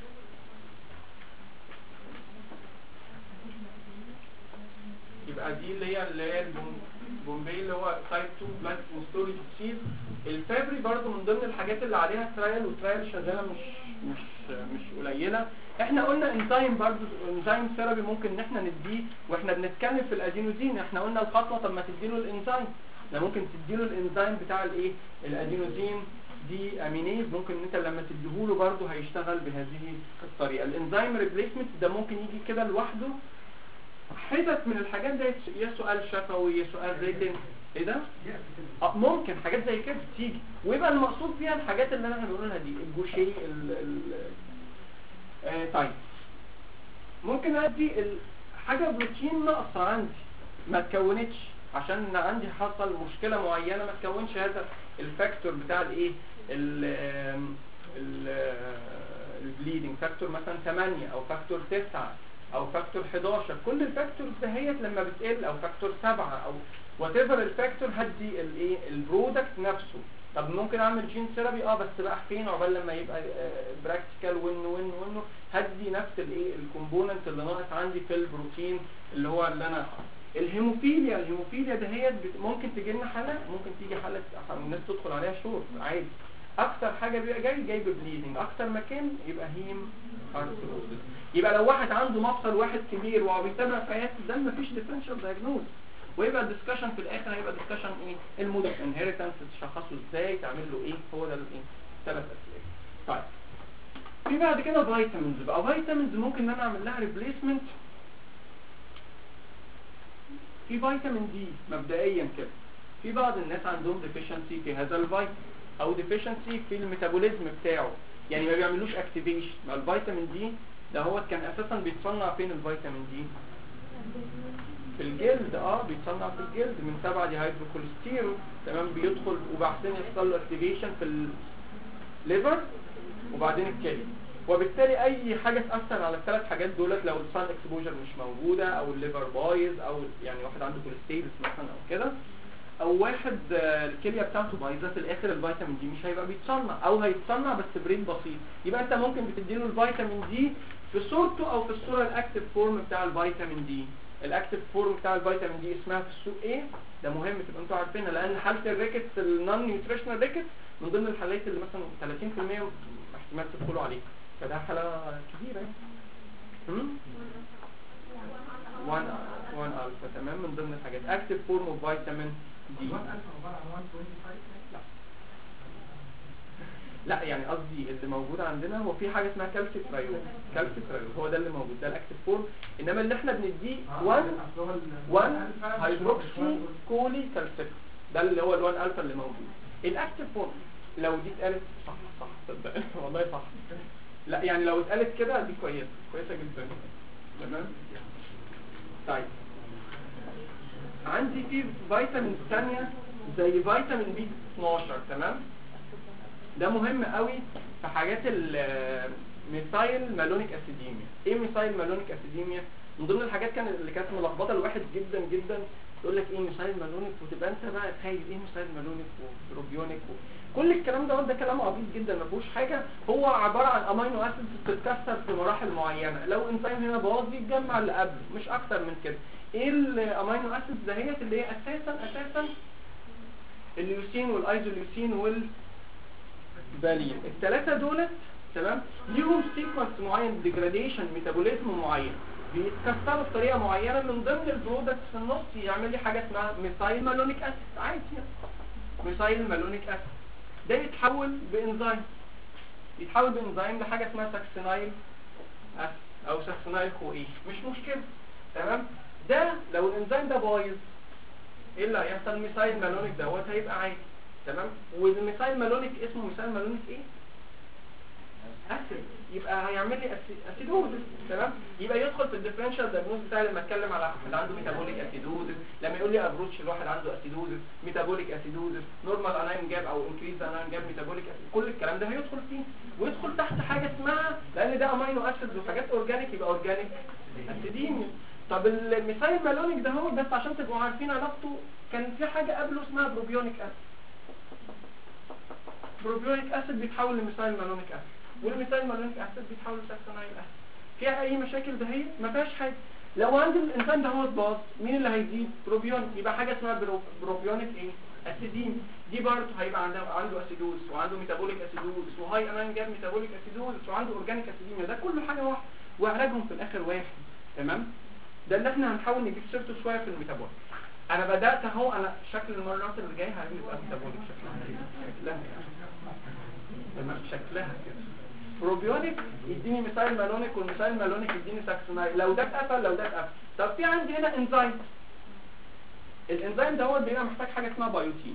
يبقى دي اللي هي اللي هي البوم- بومبي اللي هو تايب 2 بلاك ستوريج ديسيز الفابري برضو من ضمن الحاجات اللي عليها ترايل وترايل شغاله مش مش مش قليله احنا قلنا انزيم برضو انزيم ثيرابي ممكن ان احنا نديه واحنا بنتكلم في الادينوزين احنا قلنا الخطوه طب ما تديله الانزيم احنا ممكن تديله الانزيم بتاع الايه الادينوزين دي امينيز ممكن ان انت لما تديهوله برضو هيشتغل بهذه الطريقه الانزيم ريبليسمنت ده ممكن يجي كده لوحده حتت من الحاجات دي يا سؤال شفوي يا سؤال ريتن ايه ده آه، ممكن حاجات زي كده تيجي ويبقى المقصود فيها الحاجات اللي احنا بنقولها دي الجوشي ال ال آه طيب ممكن ادي ال- حاجه بروتين ناقصه عندي ما اتكونتش عشان عندي حصل مشكله معينه ما تكونش هذا الفاكتور بتاع الايه ال ال البليدنج فاكتور مثلا 8 او فاكتور 9 او فاكتور 11 كل الفاكتورز دهيت لما بتقل او فاكتور 7 او وات ايفر الفاكتور هدي الايه البرودكت نفسه طب ممكن اعمل جين ثيرابي اه بس بقى فين عقبال لما يبقى براكتيكال وين وين وين هدي نفس الايه الكومبوننت اللي ناقص عندي في البروتين اللي هو اللي انا الهيموفيليا الهيموفيليا دهيت بت- ممكن تجي لنا حاله ممكن تيجي حاله الناس تدخل عليها شهور عادي اكتر حاجه بيبقى جاي جاي ببليدنج اكتر مكان يبقى هيم ارثروزس يبقى لو واحد عنده مفصل واحد كبير وهو بيتابع في عياده الدم مفيش ديفرنشال دايجنوز ويبقى الدسكشن في الاخر هيبقى دسكشن ايه المود اوف انهيرتنس تشخصه ازاي تعمل له ايه هو ده الايه ثلاث اسئله طيب في بعد كده فيتامينز بقى فيتامينز ممكن ان انا اعمل لها ريبليسمنت في فيتامين دي مبدئيا كده في بعض الناس عندهم ديفيشنسي في هذا الفيتامين او ديفيشنسي في الميتابوليزم بتاعه يعني ما بيعملوش اكتيفيشن ما الفيتامين دي ده هو كان اساسا بيتصنع فين الفيتامين دي في الجلد اه بيتصنع في الجلد من 7 دي هيدروكوليستيرول تمام بيدخل وبعدين يحصل له اكتيفيشن في الليفر وبعدين الكلى وبالتالي اي حاجه تاثر على الثلاث حاجات دولت لو السان اكسبوجر مش موجوده او الليفر بايظ او يعني واحد عنده كوليستيرس مثلا او كده او واحد آه، الكليه بتاعته بايظه في الاخر الفيتامين دي مش هيبقى بيتصنع او هيتصنع بس بريد بسيط يبقى انت ممكن بتديله الفيتامين دي في صورته او في الصوره الاكتف فورم بتاع الفيتامين دي الاكتف فورم بتاع الفيتامين دي اسمها في السوق ايه ده مهم تبقى انتوا عارفينها لان حاله الريكتس النون نيوتريشنال ريكتس من ضمن الحالات اللي مثلا 30% احتمال تدخلوا عليه فده حاله كبيره يعني هم؟ 1 1 الفا تمام من ضمن الحاجات اكتف فورم اوف فيتامين دي لا يعني قصدي اللي موجود عندنا هو في حاجه اسمها كالسيترايول كالسيترايول هو ده اللي موجود ده الاكتف فورم انما اللي احنا بنديه 1 1 هيدروكسي كولي كالسيت ده اللي هو ال1 الفا اللي موجود الاكتف فورم لو دي اتقالت صح صح صدقني والله صح لا يعني لو اتقالت كده دي كويسه كويسه جدا تمام طيب عندي في فيتامين ثانيه زي فيتامين بي 12 تمام ده مهم قوي في حاجات الميثايل مالونيك اسيديميا ايه ميثايل مالونيك اسيديميا من ضمن الحاجات كان اللي كانت ملخبطه الواحد جدا جدا يقول لك ايه ميثايل مالونيك وتبقى انت بقى تخيل ايه ميثايل مالونيك وبروبيونيك و... كل الكلام ده ده كلام عبيط جدا ما فيهوش حاجه هو عباره عن امينو اسيدز بتتكسر في مراحل معينه لو انزيم هنا باظ بيتجمع اللي قبله مش اكتر من كده ايه الامينو اسيدز دهيت اللي هي اساسا اساسا الليوسين والايزوليوسين وال بالين الثلاثه دولت تمام ليهم سيكونس معين ديجراديشن ميتابوليزم معين بيتكسروا بطريقه معينه من ضمن البرودكتس في النص يعمل لي حاجه اسمها ميثايل مالونيك اسيد عادي يعني ميثايل مالونيك اسيد ده يتحول بانزيم يتحول بانزيم لحاجه اسمها ساكسينايل اسيد او ساكسينايل كو ايه مش مشكله تمام ده لو الانزيم ده بايظ ايه اللي هيحصل ميثايل مالونيك دوت هيبقى عادي تمام والميثايل مالونيك اسمه ميثايل مالونيك ايه اسيد يبقى هيعمل لي أسي- اسيدوزس تمام يبقى يدخل في الديفرنشال دايجنوز بتاعي لما اتكلم على واحد عنده ميتابوليك اسيدوزس لما يقول لي ابروتش الواحد عنده اسيدوزس ميتابوليك اسيدوزس نورمال انايم جاب او انكريز انايم جاب ميتابوليك أسيد. كل الكلام ده هيدخل فيه ويدخل تحت حاجه اسمها لان ده امينو اسيدز وحاجات اورجانيك يبقى اورجانيك اسيديميا طب الميثايل مالونيك ده هو بس عشان تبقوا عارفين علاقته كان في حاجه قبله اسمها بروبيونيك اسيد بروبيونيك اسيد بيتحول لميثايل مالونيك اسيد والميثايل مالونيك اسيد بيتحول لساكسونايل اسيد فيها اي مشاكل ده هي ما فيهاش حاجه لو عند الانسان ده هو باظ مين اللي هيزيد بروبيونيك يبقى حاجه اسمها برو... بروبيونيك ايه اسيدين دي برضه هيبقى عنده عنده اسيدوز وعنده ميتابوليك اسيدوز وهاي امان جاب ميتابوليك اسيدوز وعنده اورجانيك اسيديميا ده كله حاجه واحده وعلاجهم في الاخر واحد تمام ده اللي احنا هنحاول نجيب سيرته شويه في الميتابوليك انا بدات اهو انا شكل المرات اللي جايه هيبقى ميتابوليك شكلها شكلها تمام شكلها كده بروبيونيك يديني مثال مالونيك والمثال مالونيك يديني ساكسوناي لو ده اتقفل لو ده اتقفل طب في عندي هنا انزيم الانزيم ده هو بيبقى محتاج حاجه اسمها بايوتين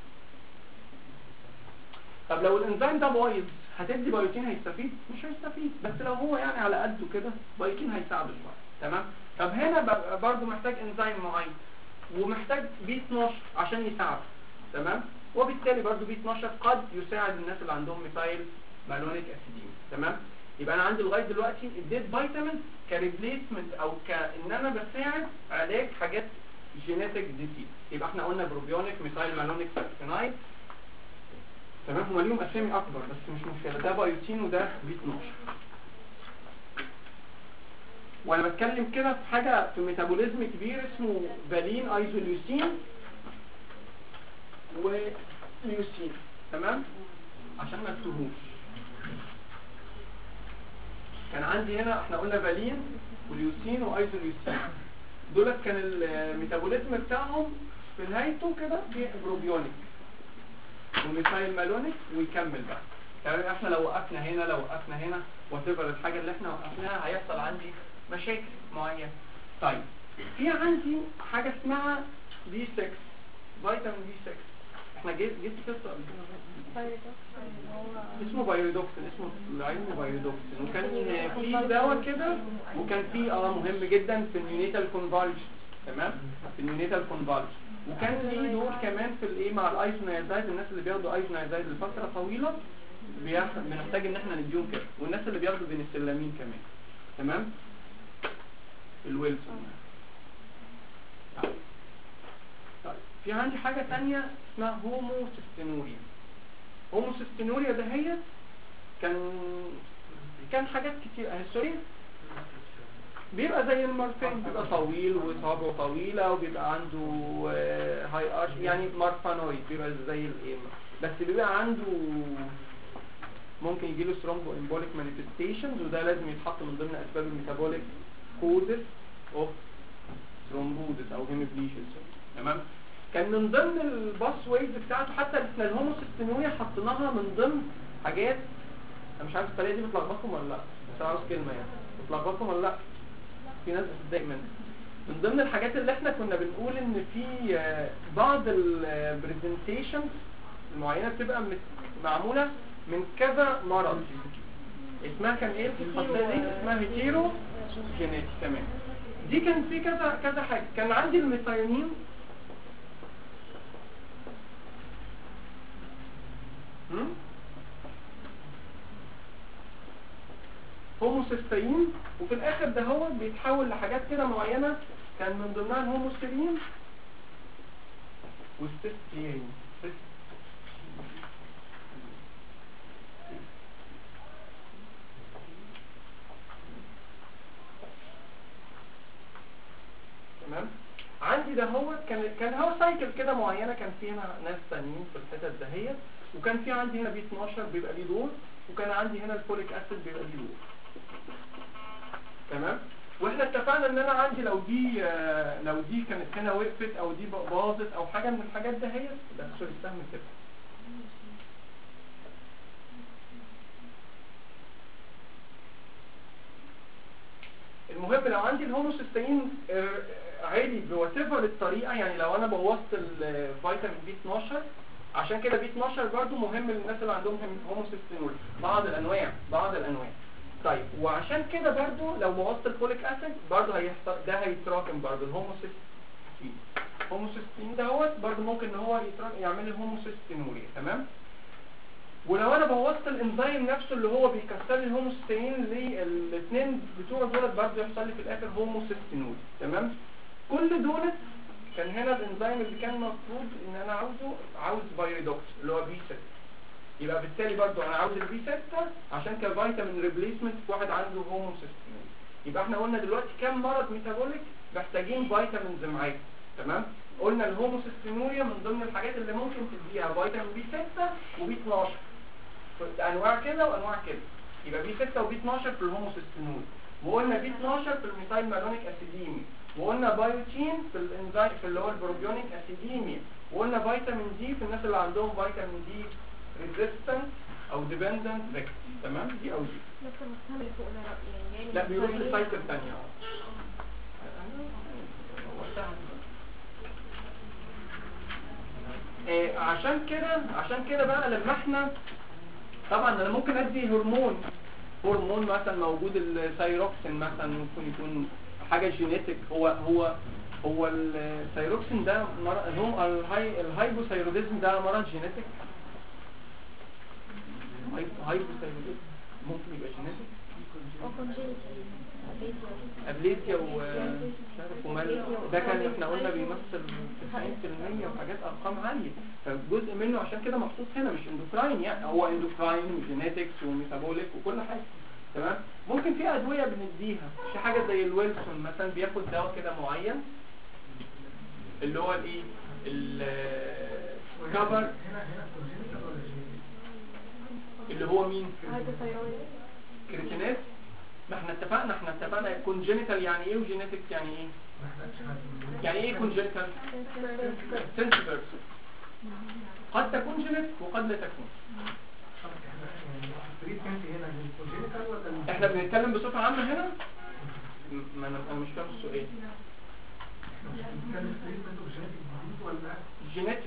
طب لو الانزيم ده بايظ هتدي بايوتين هيستفيد مش هيستفيد بس لو هو يعني على قده كده بايوتين هيساعده شويه تمام طب هنا ببقى برضو محتاج انزيم معين ومحتاج بي 12 عشان يساعده تمام وبالتالي برضو بي 12 قد يساعد الناس اللي عندهم ميثايل مالونيك اسيدين تمام يبقى انا عندي لغايه دلوقتي اديت فيتامين كريبليسمنت او كان انا بساعد علاج حاجات جينيتك ديزيز يبقى احنا قلنا بروبيونيك ميثايل مالونيك ساكسينايد تمام هما ليهم اسامي اكبر بس مش مشكله ده بايوتين وده بي 12 وانا بتكلم كده في حاجه في ميتابوليزم كبير اسمه فالين ايزوليوسين وليوسين تمام عشان ما تتوهوش كان عندي هنا احنا قلنا فالين وليوسين وايزوليوسين دولت كان الميتابوليزم بتاعهم في نهايته كده في بروبيونيك وميثايل مالونيك ويكمل بقى يعني احنا لو وقفنا هنا لو وقفنا هنا وتبر الحاجه اللي احنا وقفناها هيحصل عندي مشاكل معينه طيب في عندي حاجه اسمها بي 6 فيتامين بي 6 احنا جيت جيت قصه قبل كده اسمه بايودوكسين اسمه العلمي بايودوكسين وكان في دواء كده وكان في اه مهم جدا في النيونيتال كونفالج تمام في النيونيتال كونفالج وكان ليه دور كمان في الايه مع الايزونايزايد الناس اللي بياخدوا ايزونايزايد لفتره طويله بيح- بنحتاج ان احنا نديهم كده والناس اللي بياخدوا بنسلامين كمان تمام الويلسون طيب. طيب في عندي حاجه تانية اسمها هوموسيستينوريا هوموسيستينوريا ده هي كان كان حاجات كتير اهي سوري بيبقى زي المارفين بيبقى طويل وصابعه طويلة وبيبقى عنده آه، هاي ارش يعني مارفانويد بيبقى زي الايه بس بيبقى عنده ممكن يجي له ثرومبو امبوليك مانيفستيشنز وده لازم يتحط من ضمن اسباب الميتابوليك كوزس اوف ثرومبوزس او هيموبليشنز تمام كان من ضمن الباس ويز بتاعته حتى احنا الهوموسيستينوريا حطيناها من ضمن حاجات انا مش عارف الطريقه دي بتلخبطكم ولا لا بس أنا عاوز كلمه يعني بتلخبطكم ولا لا في ناس بتتضايق منها من ضمن الحاجات اللي احنا كنا بنقول ان في آه، بعض البرزنتيشنز المعينه بتبقى مت- معموله من كذا مرض اسمها كان ايه في الخاصيه دي اسمها هيتيرو جينيتي تمام دي كان في كذا كذا حاجه كان عندي الميثايونين هم؟ هوموسيستين وفي الاخر ده هو بيتحول لحاجات كده معينه كان من ضمنها الهوموسيرين والسيستين تمام عندي ده هو كان كان هو سايكل كده معينه كان في هنا ناس تانيين في الحتت دهيت وكان في عندي هنا بي 12 بيبقى ليه دور وكان عندي هنا الفوليك اسيد بيبقى ليه دور تمام واحنا اتفقنا ان انا عندي لو دي آه، لو دي كانت هنا وقفت او دي باظت او حاجه من الحاجات دهيت ده سوري السهم كده المهم لو عندي الهوموسيستين آه، عالي بواتيفر الطريقه يعني لو انا بوظت الفيتامين بي 12 عشان كده بي 12 برضو مهم للناس اللي عندهم هوموسيستينول بعض الانواع بعض الانواع طيب وعشان كده برضو لو بوظت الفوليك اسيد برضو هيحصل ده هيتراكم برضو الهوموسيستين الهوموسيستين دوت برضو ممكن ان هو يتراكم يعمل لي هوموسيستينوريا تمام ولو انا بوظت الانزيم نفسه اللي هو بيكسر لي الهوموسيستين للاثنين بتوع دولت برضه يحصل لي في الاخر هوموسيستينول تمام كل دولت كان هنا الانزيم اللي كان المفروض ان انا عاوزه عاوز بايريدوكس اللي هو بي 6 يبقى بالتالي برضه انا عاوز البي 6 عشان كفيتامين ريبليسمنت في واحد عنده هوموسيستينول يبقى احنا قلنا دلوقتي كام مرض ميتابوليك محتاجين فيتامينز معاك تمام قلنا الهوموسيستينوريا من ضمن الحاجات اللي ممكن تديها فيتامين بي 6 وبي 12 انواع كده وانواع كده يبقى بي 6 وبي 12 في الهوموسيستينول وقلنا بي 12 في الميثايل مالونيك اسيديمي وقلنا بايوتين في الانزيم في اللي هو البروبيونيك اسيديمي وقلنا فيتامين دي في الناس اللي عندهم فيتامين دي ريزيستنت او ديبندنت ريكت تمام دي او دي نفس المسهم اللي فوق ده يعني جاي من لا بيروح الصينية. للسايكل الثانيه إيه عشان كده عشان كده بقى لما احنا طبعا انا ممكن ادي هرمون هرمون مثلا موجود الثايروكسين مثلا ممكن يكون حاجه جينيتك هو هو هو الثايروكسين ده مرض هو الهاي الهايبوثايروديزم ده مرض جينيتك هايبوثايروديزم ممكن يبقى جينيتك أو congenital. أبيتي. ابليسيا و مش عارف ومال ده كان احنا قلنا بيمثل 90% وحاجات ارقام عاليه فجزء منه عشان كده محطوط هنا مش اندوكراين يعني هو اندوكراين وجينيتكس وميتابوليك وكل حاجه تمام ممكن في ادويه بنديها في حاجه زي الويلسون مثلا بياخد دواء كده معين اللي هو الايه الكفر هنا هنا كونجنتال ولا جينيتال؟ اللي هو مين هايبوثايرويد. كريتينات ما احنا اتفقنا احنا اتفقنا كونجنتال يعني ايه وجينيتكس يعني ايه ما احتاجش حد. يعني ايه كونجنتال سنسيتيف قد تكون جينيتك وقد لا تكون طب احنا يعني التريتمنت هنا الكونجنتال ولا ال- احنا بنتكلم بصفة عامة هنا م- ما انا أنا مش فاهم السؤال بنتكلم في treatment of genetic disease ولا جينيتك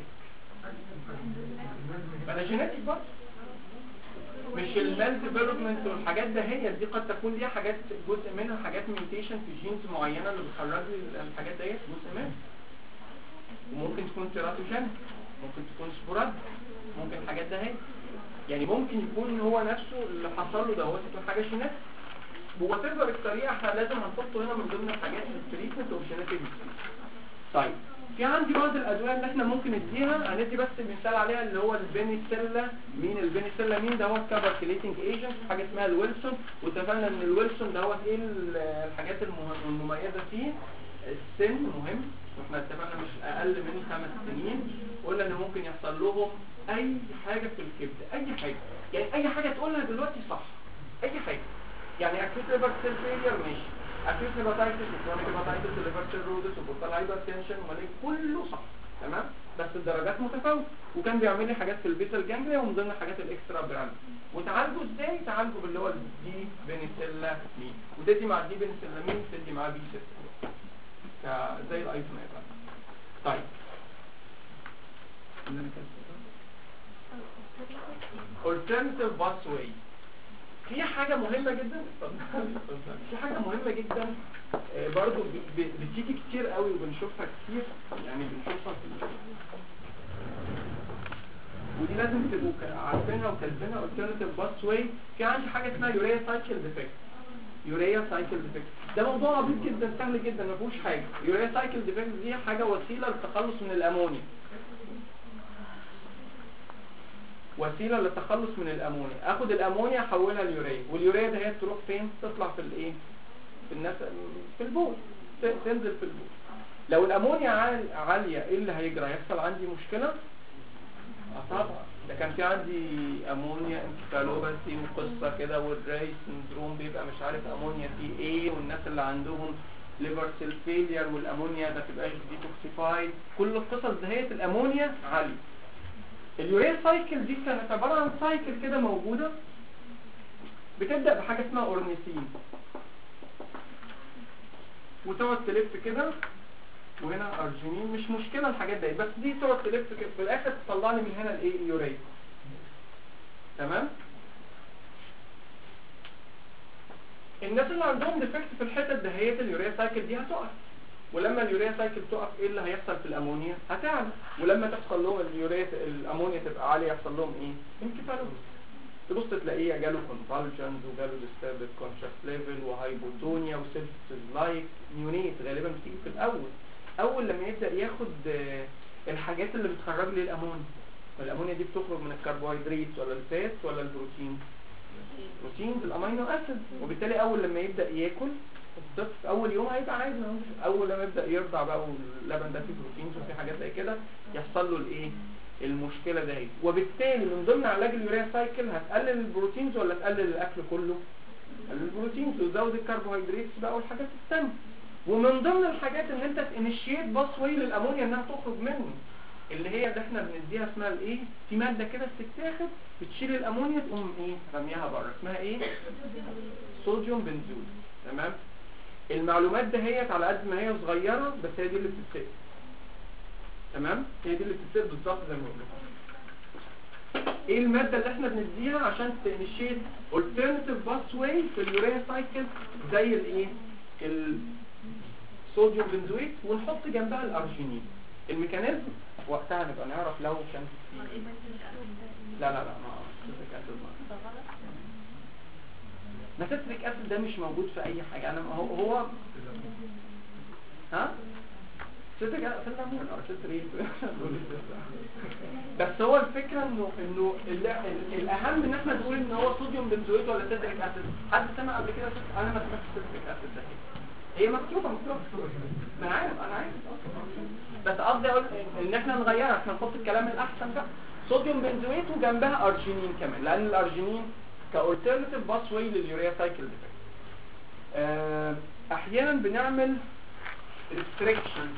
انا جينيتك برضه مش المال ديفلوبمنت والحاجات ده هي دي قد تكون ليها حاجات جزء منها حاجات ميوتيشن في جينز معينه اللي بتخرج لي الحاجات ديت جزء منها وممكن تكون تيراتوجين ممكن تكون سبوراد ممكن الحاجات ده هي يعني ممكن يكون هو نفسه اللي حصل له دوت تكون حاجه جينات وتقدر الطريقه احنا لازم هنحطه هنا من ضمن الحاجات التريتمنت اوف جينيتك طيب في عندي بعض الادويه اللي احنا ممكن نديها هندي بس مثال عليها اللي هو البنيسيلا مين البنيسيلا مين ده هو كابركليتنج ايجنت حاجه اسمها الويلسون واتفقنا ان الويلسون ده هو ايه ال- الحاجات المه- المميزه فيه السن مهم واحنا اتفقنا مش اقل من خمس سنين قلنا ان ممكن يحصل لهم اي حاجه في الكبد اي حاجه يعني اي حاجه تقولها دلوقتي صح اي حاجه يعني اكيوت ليفر سيل فيلير ماشي اكيوت هيباتايتس وكرونيك هيباتايتس وليفر سيروزس وبورتال هايبرتنشن ومالين كله صح تمام بس الدرجات متفاوته وكان بيعمل لي حاجات في البيتال جانجليا ومن ضمن الحاجات الاكسترا براند وتعالجوا ازاي تعالجوا باللي هو الدي بنسيلا مين وتدي مع الدي بنسيلا مين تدي مع بي 6 ك- زي الايزومير طيب alternative pathway في حاجة مهمة جدا في حاجة مهمة جدا آه، برضو ب- ب- بتيجي كتير قوي وبنشوفها كتير يعني بنشوفها في ودي لازم تبقوا ك- عارفينها وكاتبينها alternative pathway في عندي حاجة اسمها يوريا سايكل ديفكت يوريا سايكل ديفكت ده موضوع عبيط جدا سهل جدا ما فيهوش حاجة يوريا سايكل ديفكت دي حاجة وسيلة للتخلص من الامونيا وسيلة للتخلص من الامونيا اخد الامونيا احولها ليوريا واليوريا ده هي تروح فين تطلع في الايه في الناس في البول ت- تنزل في البول لو الامونيا عال- عالية ايه اللي هيجرى هيحصل عندي مشكلة اه طبعا ده كان في عندي امونيا انكفالوباسي وقصة كده والراي سندروم بيبقى مش عارف امونيا في ايه والناس اللي عندهم ليفر سيل فيلير والامونيا ما تبقاش ديتوكسيفايد كل القصص دهيت الامونيا عالية اليوريا سايكل دي كانت عبارة عن سايكل كده موجودة بتبدأ بحاجة اسمها اورنيسين وتقعد تلف كده وهنا ارجينين مش مشكلة الحاجات دي بس دي تقعد تلف كده في الاخر تطلع لي من هنا الايه اليوريا تمام الناس اللي عندهم ديفكت في الحتت دهيت اليوريا سايكل دي هتقف ولما اليوريا سايكل تقف ايه اللي هيحصل في الامونيا هتعلى ولما تحصل لهم اليوريا الامونيا تبقى عاليه يحصل لهم ايه انكفالوس تبص تلاقيه جاله كونفالجنز وجاله ديستربد كونشس ليفل وهايبوتونيا وسيلفيس لايك نيونيت غالبا بتيجي في الاول اول لما يبدا ياخد آه، الحاجات اللي بتخرج لي الامونيا والامونيا دي بتخرج من الكربوهيدرات ولا الفات ولا البروتين بروتينز الامينو اسيد وبالتالي اول لما يبدا ياكل الطفل اول يوم هيبقى عادي ما هوش- اول لما يبدا يرضع بقى واللبن ده فيه بروتينز وفيه حاجات زي كده يحصل له الايه المشكله دهي وبالتالي من ضمن علاج اليوريا سايكل هتقلل البروتينز ولا تقلل الاكل كله تقلل البروتينز وتزود الكربوهيدرات بقى والحاجات التانية ومن ضمن الحاجات ان انت تنشيت باثوي للامونيا انها تخرج منه اللي هي اللي احنا بنديها اسمها الايه في ماده كده بتتاخد بتشيل الامونيا تقوم ايه رميها بره اسمها ايه صوديوم بنزول تمام المعلومات دهيت على قد ما هي صغيره بس هي دي اللي بتتسال تمام هي دي اللي بتتسال بالظبط زي ما قلنا ايه الماده اللي احنا بنديها عشان تنشيت alternative pathway في اليوريا سايكل زي الايه الصوديوم بنزويت ونحط جنبها الارجينين الميكانيزم وقتها نبقى نعرف لو كان في لا لا لا ما سيتريك اسيد ما ما سيتريك اسيد ده مش موجود في اي حاجه انا هو هو ها سيتريك اسيد في الليمون اه سيتريك بس هو الفكره انه انه ال- ال- الاهم ان احنا نقول ان هو صوديوم بنزويت ولا سيتريك اسيد حد سمع قبل كده سيتريك- انا ما سمعتش سيتريك اسيد ده هي مكتوبه مكتوبه ما انا عارف انا عارف بس قصدي اقول ان احنا نغيرها احنا نحط الكلام الاحسن بقى صوديوم بنزويت وجنبها ارجينين كمان لان الارجينين كالترناتيف باس واي لليوريا سايكل ديفكت احيانا بنعمل ريستريكشن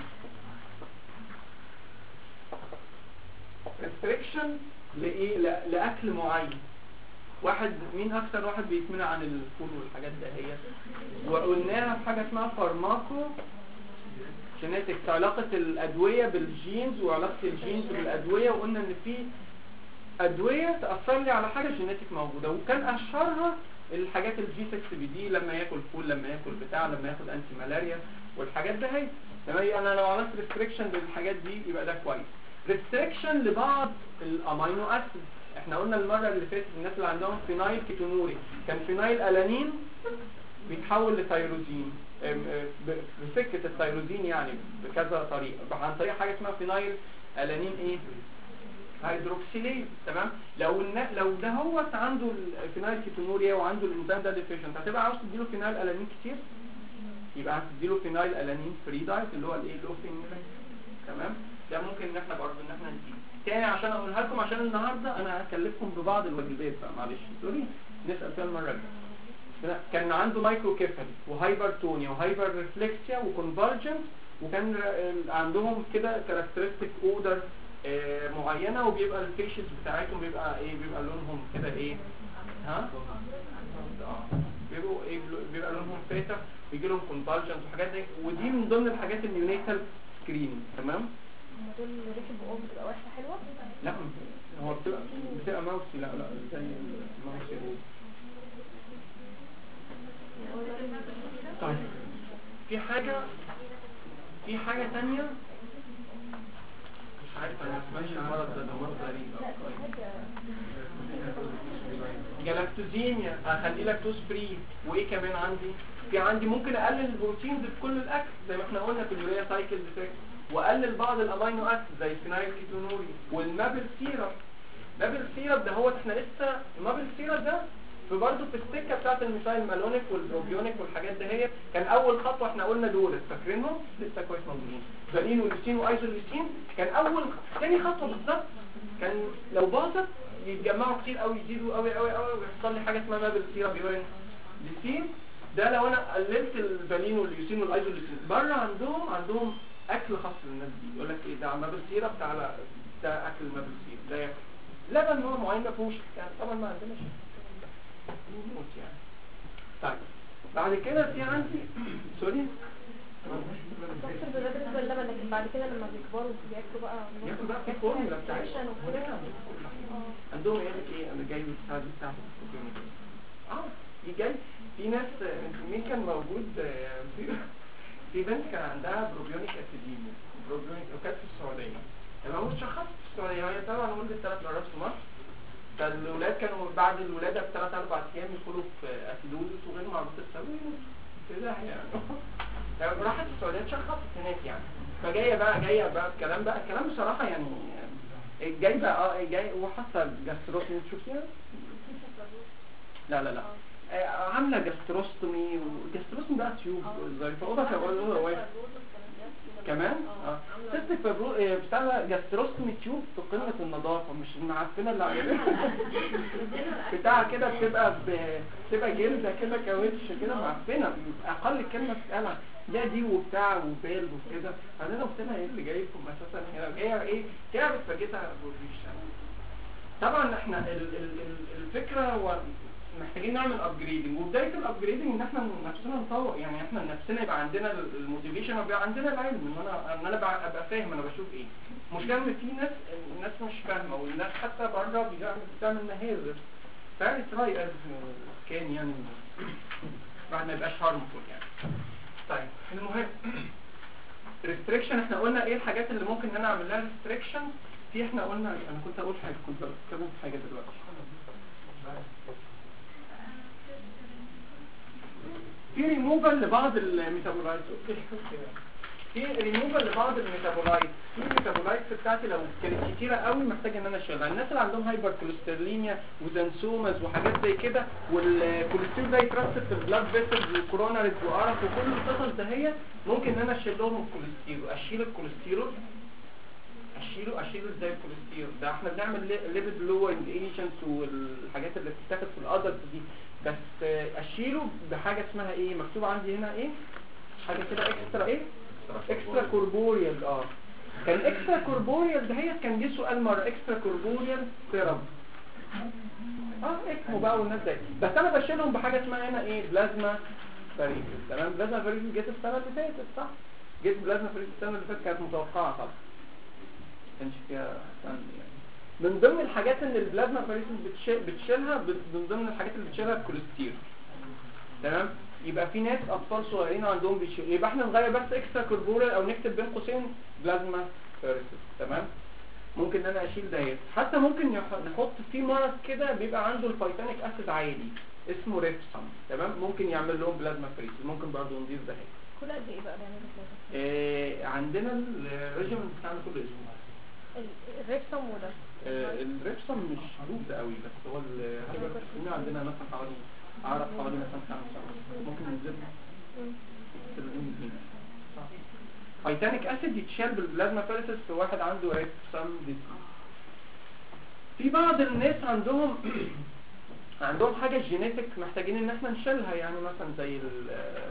ريستريكشن لايه لا- لاكل معين واحد مين اكتر واحد بيتمنع عن الفول والحاجات ده هي وقلناها في حاجه اسمها فارماكو جينيتكس علاقة الأدوية بالجينز وعلاقة الجينز بالأدوية وقلنا إن في أدوية تأثر لي على حاجة جينيتك موجودة وكان أشهرها الحاجات الجي 6 بي دي لما ياكل فول لما ياكل بتاع لما ياخد انتي ملاريا والحاجات ده هي تمام انا لو عملت ريستريكشن للحاجات دي يبقى ده كويس ريستريكشن لبعض الامينو اسيد احنا قلنا المره اللي فاتت الناس اللي عندهم فينايل كيتونوري كان فينايل الانين بيتحول لتيروزين ام- ام- ب- بسكه التيروزين يعني بكذا طريقه عن طريق حاجه اسمها فينايل الانين ايه هيدروكسيليز تمام لو الن... لو ده هو عنده الفينايل كيتونوريا وعنده الانزيم ده ديفيشنت هتبقى عاوز تديله فينايل الانين كتير يبقى هتديله فينايل الانين فري دايت اللي هو الايه لوفين تمام ده ممكن ان احنا برضه ان احنا نديه تاني عشان اقولها لكم عشان النهارده انا هكلفكم ببعض الواجبات بقى معلش سوري نسال فيها المره الجايه كان عنده مايكرو كيفالي وهايبرتونيا وهايبر ريفلكسيا وكونفرجنس وكان ر- عندهم كده كاركترستيك اودر معينه وبيبقى الفيشز بتاعتهم بيبقى ايه بيبقى لونهم كده ايه ها آه. بيبقوا ايه بلو- بيبقى لونهم فاتح بيجي لهم كونفرجنس وحاجات دي ودي من ضمن الحاجات النيونيتال سكرين تمام هما دول ريحة بقهم بتبقى وحشة حلوة لا هو بتبقى بتبقى ماوسي لا لا زي الماوسي طيب في حاجة في حاجة تانية مش عارف انا ما اسمعش المرض ده ده مرض غريب لا في حاجة جلاكتوزيميا اخليه لاكتوز فري وايه كمان عندي في عندي ممكن اقلل البروتينز في كل الاكل زي ما احنا قلنا في اليوريا سايكل ديفكت واقلل بعض الامينو اسيد زي الفينايل كيتونوري والمابل سيرب مابل سيرب ده هو احنا لسه المابل سيرب ده في برضه في السكه بتاعت الميثايل مالونيك والبروبيونيك والحاجات ده هي كان اول خطوه احنا قلنا دول فاكرينهم لسه كويس موجودين فالين وليسين وايزوليسين كان اول تاني خطوه بالظبط كان لو باظت يتجمعوا كتير قوي يزيدوا قوي قوي قوي ويحصل لي حاجه اسمها مابل سيرب يورين ليسين ده لو انا قللت الفالين والليوسين والايزوليسين بره عندهم عندهم اكل خاص للناس دي يقول لك ايه ده مابل سيرب تعالى ده اكل المابل سيرب ده ياكل لبن نوع معين ما فيهوش يعني طبعا ما عندناش نموت يعني طيب بعد كده في عندي سوري دكتور ده بالنسبة للبن لكن بعد كده لما بيكبروا بياكلوا بقى ياكل بقى في فورمولا بتاعتهم أكشن وكده. آه. عندهم يقول لك ايه انا جاي بالساعه دي بتاعت الكمبيوتر اه في جاي في ناس آه، مين كان موجود آه، في في بنت كان عندها بروبيونيك اسيديميا بروبيونيك وكانت في السعوديه تمام واتشخصت في السعوديه هي طبعا ولدت ثلاث مرات في مصر فالولاد كانوا بعد الولاده بثلاث اربع ايام يدخلوا في اسيدوزس وغير معروف السبب ويموتوا كده يعني راحت السعوديه اتشخصت هناك يعني فجايه بقى جايه بقى الكلام بقى الكلام بصراحه يعني جاي بقى اه جاي وحاطه جاستروتومي تشوفيها لا لا لا آه، عامله جاستروستومي والجاستروستومي بقى تيوب زي في اوضه في اوضه واقف كمان اه سيستك فبرو آه، بتاع جاستروستومي تيوب في قمه النظافه مش معفنه اللي عليها بتاع كده بتبقى ب- بتبقى جلده كده كاوتش كده معفنه اقل كلمه تتقال ده دي وبتاع وبال وكده بعدين قلت لها ايه اللي جايبكم اساسا هنا جايه ايه تعبت فجيتها بروفيشن طبعا احنا ال ال ال الفكره هو محتاجين نعمل ابجريدنج وبدايه الابجريدنج ان احنا نفسنا نطور يعني احنا نفسنا يبقى عندنا الموتيفيشن ويبقى عندنا العلم ان انا ان انا بع- ابقى فاهم انا بشوف ايه مشكلة ان في ناس الناس مش فاهمه والناس حتى بره بيعمل- بتعمل مهازل فعلا تراي از كان يعني بعد ما يبقاش هارمفول يعني طيب المهم ريستريكشن احنا قلنا ايه الحاجات اللي ممكن ان انا اعمل لها ريستريكشن في احنا قلنا انا كنت اقول حاجه كنت بتكلم في حاجه دلوقتي في ريموفال لبعض الميتابولايتس اوكي في ريموفال لبعض الميتابولايتس في الميتابولايتس بتاعتي لو كانت كتيره قوي محتاج ان انا اشيلها الناس اللي عندهم هايبر كوليستروليميا وزنسومز وحاجات زي كده والكوليسترول ده يترسب في البلاد فيسلز وكوروناريز وارق وكل القصص دهيت ممكن ان انا اشيل لهم الكوليسترول اشيل الكوليسترول اشيله اشيله ازاي الكوليسترول ده احنا بنعمل ليبيد لوينج ايجنتس والحاجات اللي بتتاخد في الادلت دي بس آه، اشيله بحاجه اسمها ايه مكتوب عندي هنا ايه حاجه كده اكسترا ايه اكسترا كوربوريال اه كان اكسترا كوربوريال دهيت كان جه سؤال مره اكسترا كوربوريال سيرم اه اسمه بقى والناس دي بس انا بشيلهم بحاجه اسمها هنا ايه بلازما فاريكل تمام بلازما فاريكل جت السنه اللي فاتت صح جيت بلازما فريز السنه اللي فاتت كانت متوقعه طبعا ما كانش فيها سن يعني من ضمن الحاجات ان البلازما فريز بتشيل بتشيلها ب- من ضمن الحاجات اللي بتشيلها الكوليسترول تمام يبقى في ناس اطفال صغيرين عندهم بيشيل يبقى احنا نغير بس اكسترا كوربورال او نكتب بين قوسين بلازما فيرسس تمام ممكن ان انا اشيل ديت حتى ممكن نح- نحط في مرض كده بيبقى عنده الفيتانيك اسيد عالي اسمه ريبسم تمام ممكن يعمل لهم بلازما فريز ممكن برضه نضيف ده هنا كل قد ايه بقى بيعملوا كده إيه عندنا الريجيم بتاعنا كل اسبوع ال- الريبسوم وده آه، الريبسم مش جود قوي بس هو الهيبرتوسيميا عندنا مثلا حوالي اعرف حوالي مثلا خمسة ممكن ننزل مم. فيتانيك اسيد يتشال بالبلازما فيرسس في واحد عنده ريبسم ديزيز في بعض الناس عندهم عندهم حاجة جينيتك محتاجين ان احنا نشيلها يعني مثلا زي ال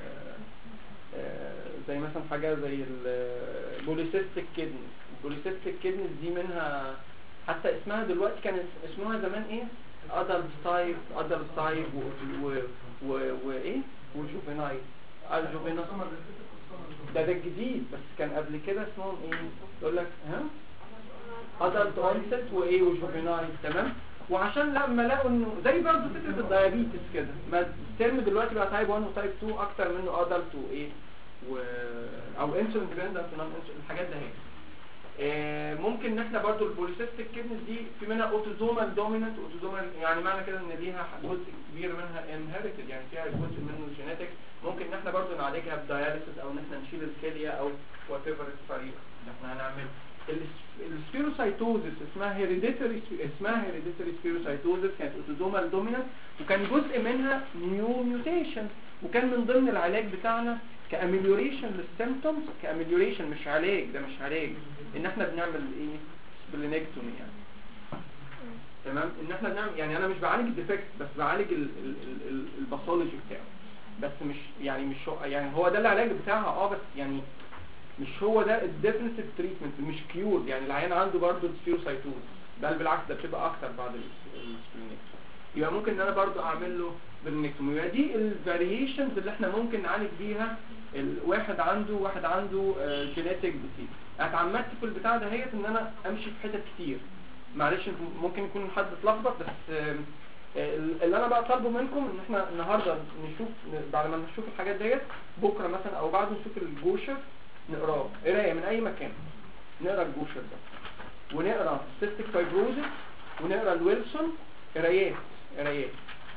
آه، زي مثلا حاجة زي البوليسيستيك كيدنس البوليسيستيك كيدنس دي منها حتى اسمها دلوقتي كان اس- اسمها زمان ايه adult type adult type و و و وايه وجوفينايل الجوفينايل ده ده الجديد بس كان قبل كده اسمهم ايه يقول لك ها adult onset وايه وجوفينايل تمام وعشان لما لقوا انه زي برضه فكره الديابيتس كده ما الترم دلوقتي بقى تايب 1 وتايب 2 اكتر منه ادلت وايه و او انسولين ديبندنت ونون الحاجات ده هي آه، ممكن ان احنا برضو البوليسيستيك كيدنس دي في منها اوتوزومال دومينانت اوتوزومال يعني معنى كده ان ليها جزء كبير منها انهيرتد يعني فيها جزء منه جينيتك ممكن ان احنا برضو نعالجها بدياليسيس او ان احنا نشيل الكليه او وات ايفر الطريقه اللي احنا هنعمله السبيروسايتوزس اسمها هيريديتري اسمها هيريديتري سبيروسايتوزس كانت اوتوزومال دومينانت وكان جزء منها نيو ميوتيشن وكان من ضمن العلاج بتاعنا كاميليوريشن للسيمبتومز كاميليوريشن مش علاج ده مش علاج ان احنا بنعمل ايه سبلينكتومي يعني تمام ان احنا بنعمل يعني انا مش بعالج الديفكت بس بعالج ال- ال- ال- ال- الباثولوجي بتاعه بس مش يعني مش هو يعني هو ده العلاج بتاعها اه بس يعني مش هو ده الديفينيتيف تريتمنت مش كيور يعني العيان عنده برضه السبيروسايتوز بل بالعكس ده بتبقى اكتر بعد السبلينكتومي يبقى ممكن ان انا برضو اعمل له سبلينكتومي يبقى دي الفاريشنز اللي احنا ممكن نعالج بيها الواحد عنده واحد عنده جينيتك ديسيز اتعمدت في البتاع ده هي ان انا امشي في حتت كتير معلش ممكن يكون حد اتلخبط بس آم، آه، اللي انا بقى طالبه منكم ان احنا النهارده نشوف بعد ما نشوف الحاجات ديت بكره مثلا او بعده نشوف الجوشر نقراه قرايه من اي مكان نقرا الجوشر ده ونقرا سيستيك فايبروزس ونقرا الويلسون قرايات قرايات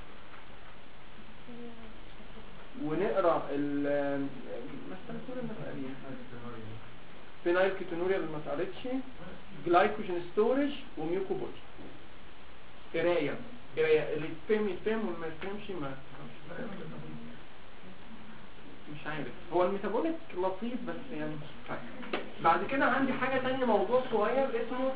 ونقرا ال ما استنتور المسألة فينايل كيتونوريا اللي ما اتقريتش جلايكوجين ستورج وميوكو بودي قرايه قرايه اللي يتفهم يتفهم واللي ما يتفهمش ما مش عارف هو الميتابوليك لطيف بس يعني طيب. بعد كده عندي حاجة تانية موضوع صغير اسمه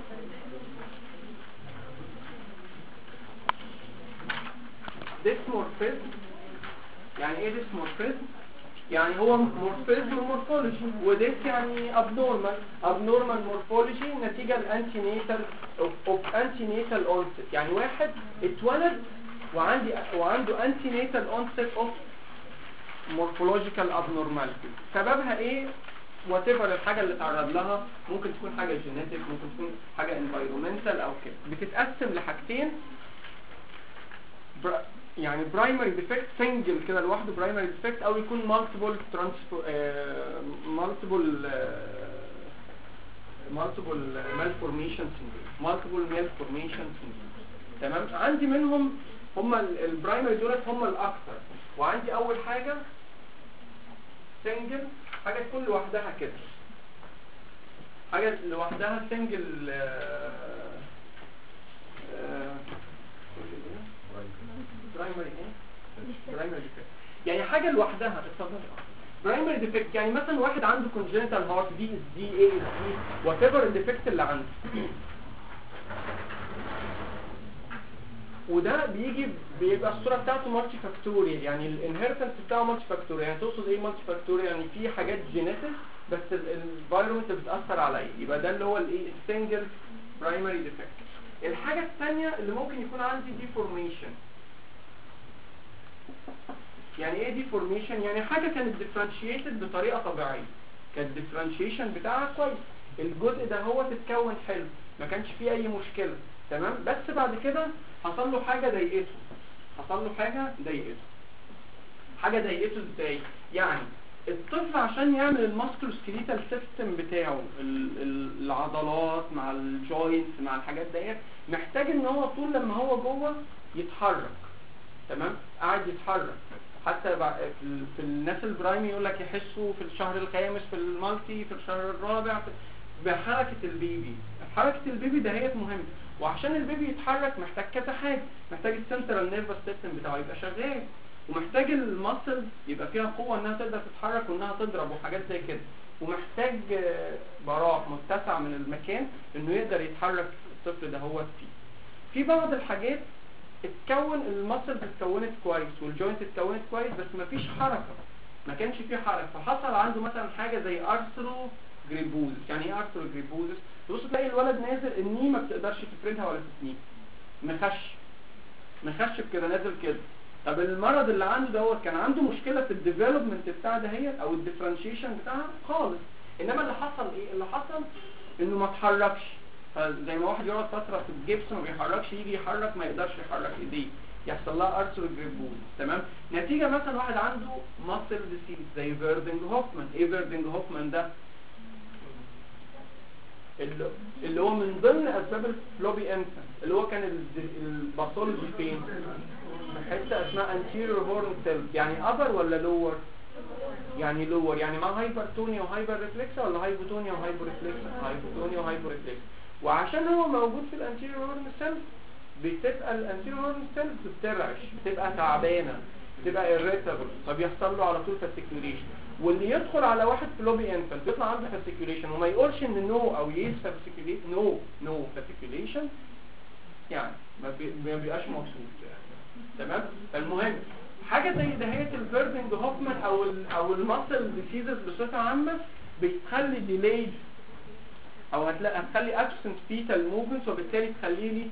ديسمورفيزم يعني ايه ديسمورفيزم يعني هو مورفيزم مورفولوجي وديس يعني ابنورمال ابنورمال مورفولوجي نتيجة الانتي نيتال اوف انتي نيتال اونست يعني واحد اتولد وعندي وعنده انتي نيتال اونست اوف مورفولوجيكال ابنورماليتي سببها ايه وات ايفر الحاجه اللي اتعرض لها ممكن تكون حاجه جينيتك ممكن تكون حاجه انفايرمنتال او كده بتتقسم لحاجتين بر... يعني برايمري ديفكت سنجل كده لوحده برايمري ديفكت او يكون مالتيبل ترانسفو مالتيبل مالتيبل مالفورميشن سيندروم مالتيبل مالفورميشن سيندروم تمام عندي منهم هم البرايمري دولت هم الاكثر وعندي اول حاجه سنجل حاجه تكون لوحدها كده حاجه لوحدها سنجل برايمري ايه برايمري ديفكت يعني حاجه لوحدها اتفضل برايمري ديفكت يعني مثلا واحد عنده كونجنتال هارت دي اس دي اي اس دي وات ايفر الديفكت اللي عنده وده بيجي بيبقى الصوره بتاعته مالتي فاكتوريال يعني الانهيرتنس بتاعه مالتي فاكتوريال يعني تقصد ايه مالتي فاكتوريال يعني في حاجات جينيتك بس الفيرومنت بتاثر عليا يبقى ده اللي هو الايه السنجل برايمري ديفكت الحاجه الثانيه اللي ممكن يكون عندي ديفورميشن يعني ايه ديفورميشن يعني حاجه كانت ديفرنشيتد بطريقه طبيعيه كان الديفرنشيشن بتاعها كويس الجزء ده هو تتكون حلو ما كانش فيه اي مشكله تمام بس بعد كده حصل له حاجه ضايقته حصل له حاجه ضايقته حاجه ضايقته ازاي يعني الطفل عشان يعمل الماسكولو سكيليتال سيستم بتاعه ال- ال- العضلات مع الجوينتس مع الحاجات ديت محتاج ان هو طول لما هو جوه يتحرك تمام قاعد يتحرك حتى بع- في, ال- في الناس البرايمي يقول لك يحسوا في الشهر الخامس في المالتي في الشهر الرابع في بحركة البيبي حركة البيبي دهيت مهمة وعشان البيبي يتحرك محتاج كذا حاجة محتاج السنترال نيرفس سيستم بتاعه يبقى شغال ومحتاج المسل يبقى فيها قوة انها تقدر تتحرك وانها تضرب وحاجات زي كده ومحتاج آه، براح متسع من المكان انه يقدر يتحرك الطفل ده هو فيه في بعض الحاجات اتكون المسل اتكونت كويس والجوينت اتكونت كويس بس مفيش حركة ما كانش فيه حركة فحصل عنده مثلا حاجة زي ارثرو جريبوزس يعني ايه ارثرو جريبوزس تبص تلاقي الولد نازل النيه ما بتقدرش تفردها ولا تتنيه مخش مخش كده نازل كده طب المرض اللي عنده دوت كان عنده مشكلة في الديفلوبمنت بتاع دهيت او الديفرنشيشن بتاعها خالص انما اللي حصل ايه اللي حصل انه ما اتحركش فزي ما واحد يقعد فترة في الجبس ما بيحركش يجي يحرك ما يقدرش يحرك ايديه يحصل لها ارثرو جريبوز تمام نتيجة مثلا واحد عنده ماسل ديسيز زي فيردنج هوفمان ايه فيردنج هوفمان ده اللي اللي هو من ضمن اسباب الفلوبي انفانت اللي هو كان ال- الباثولوجي فين في حته اسمها anterior horn cells يعني upper ولا lower يعني lower يعني مع هايبرتونيا وهايبر ريفلكس ولا هايبوتونيا وهايبر ريفلكس هايبوتونيا وهايبر ريفلكس وعشان هو موجود في الانتيريور هورن سيلز بتبقى الانتيريور هورن سيلز بترعش بتبقى تعبانه بتبقى irritable فبيحصل له على طول فاسيكيوليشن واللي يدخل على واحد فلوبي انفنت بيطلع عنده فاسيكيوليشن وما يقولش ان نو او يس فاسيكيوليشن نو نو فاسيكيوليشن يعني ما بي- ما بيبقاش مبسوط يعني تمام فالمهم حاجه زي دهيه الفيردنج هوفمان او ال او الماسل ديسيزز بصفه عامه بتخلي ديليد او هتلاقي هتخلي ابسنت فيتال موفمنتس وبالتالي تخلي لي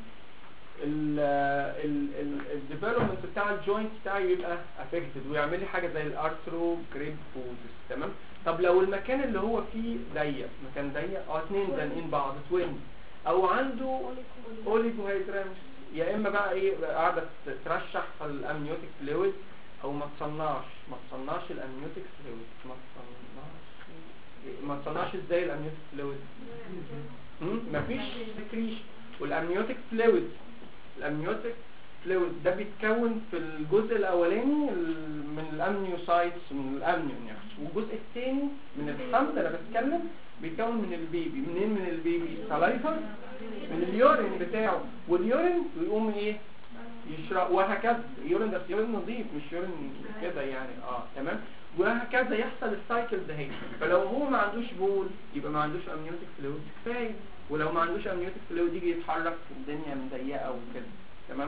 الديفلوبمنت بتاع الجوينت بتاعي يبقى افكتد ويعمل لي حاجه زي الارثرو جريب بوزس تمام طب لو المكان اللي هو فيه ضيق مكان ضيق اه اتنين زانقين بعض توين او عنده اوليجو هيدرامس يا اما بقى ايه بقى قاعده ترشح الامنيوتيك فلويد او ما تصنعش ما تصنعش الامنيوتيك فلويد ما تصنعش ما تصنعش ازاي الامنيوتيك فلويد مم؟ مفيش سكريش والامنيوتيك فلويد الامنيوتيك فلويد ده بيتكون في الجزء الاولاني ال- من الامنيوسايتس من الامنيون يعني والجزء الثاني من الحمل انا بتكلم بيتكون من البيبي منين من البيبي سلايفا من اليورين بتاعه واليورين بيقوم ايه يشرب وهكذا يورين ده يورين نظيف مش يورين كده يعني اه تمام وهكذا يحصل السايكل ده هي فلو هو ما عندوش بول يبقى ما عندوش امنيوتيك فلويد كفايه ولو ما عندوش امنيوتيك فلويد يجي يتحرك في الدنيا مضيقه وكده تمام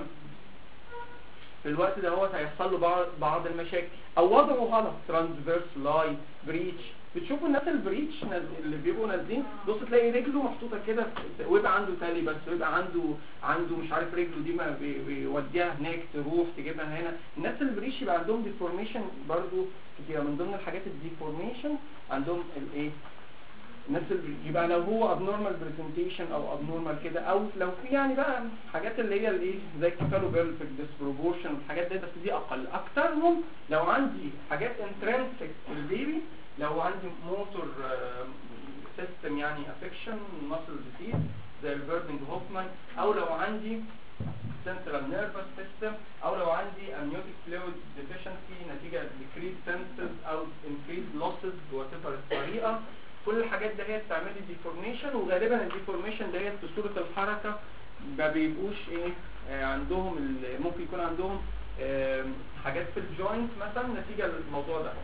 في الوقت ده هو هيحصل له بعض بعض المشاكل او وضعه غلط ترانسفيرس لاي بريتش بتشوفوا الناس البريتش ناز- اللي بيبقوا نازلين بص تلاقي رجله محطوطه كده في- ويبقى عنده تالي بس ويبقى عنده عنده مش عارف رجله دي ما بي- بيوديها هناك تروح تجيبها هنا الناس البريتش يبقى عندهم ديفورميشن برضو كتير من ضمن الحاجات الديفورميشن عندهم الايه الناس اللي يبقى لو هو abnormal presentation او abnormal كده او لو في يعني بقى حاجات اللي هي الايه زي كيفالو بيرفكت disproportion الحاجات دي بس دي اقل اكترهم لو عندي حاجات intrinsic في البيبي لو عندي موتور سيستم يعني افكشن muscle disease زي الفيردنج هوفمان او لو عندي central nervous system او لو عندي amniotic fluid deficiency نتيجة decreased senses او increased losses whatever الطريقة كل الحاجات ده هي بتعمل لي ديفورميشن وغالبا الديفورميشن ده هي في صورة الحركة ما بيبقوش ايه آه، عندهم ال- ممكن يكون عندهم آم، حاجات في الجوينت مثلا نتيجة للموضوع ده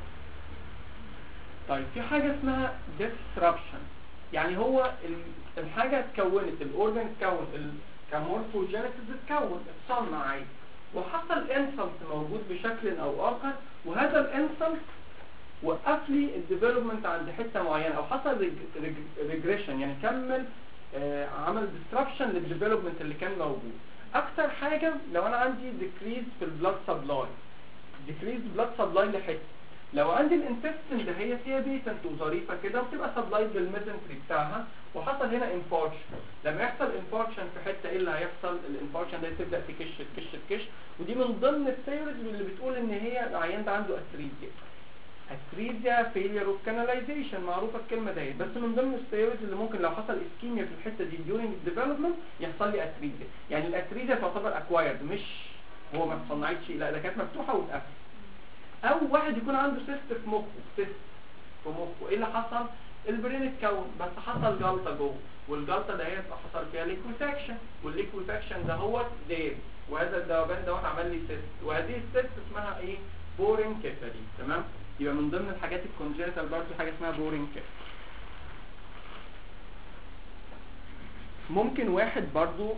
طيب في حاجة اسمها disruption يعني هو ال- الحاجة اتكونت الاورجن اتكون ال- كمورفوجينيسيس اتكون اتصنع عادي وحصل انسلت موجود بشكل او اخر وهذا الانسلت وقف لي الديفلوبمنت عند حته معينه او حصل ريجريشن يعني كمل آه، عمل ديستربشن للديفلوبمنت اللي كان موجود اكتر حاجه لو انا عندي ديكريز في البلاد سبلاي ديكريز بلاد سبلاي لحته لو عندي الانتستين ده هي فيها بيتنت وظريفه كده وبتبقى سبلايد بالميزنتري بتاعها وحصل هنا انفاركشن لما يحصل انفاركشن في حته ايه اللي هيحصل الانفاركشن ده تبدا تكش تكش تكش ودي من ضمن الثيوريز اللي بتقول ان هي العيان ده عنده استريزيا استريزيا فيلير اوف كاناليزيشن معروفه الكلمه ديت بس من ضمن الثيوريز اللي ممكن لو حصل اسكيميا في الحته دي during الديفلوبمنت يحصل لي استريزيا يعني الاستريزيا تعتبر اكوايرد مش هو ما اتصنعتش لا ده كانت مفتوحه واتقفلت او واحد يكون عنده سيست في مخه سيست في مخه ايه اللي حصل البرين اتكون بس حصل جلطه جوه والجلطه ده هي حصل فيها ليكويفاكشن والليكويفاكشن ده هو ديب وهذا الذوبان دوت عمل لي سيست وهذه السيست اسمها ايه بورين كيفالي تمام يبقى من ضمن الحاجات الكونجنتال برضه حاجه اسمها بورين كيفالي ممكن واحد برضه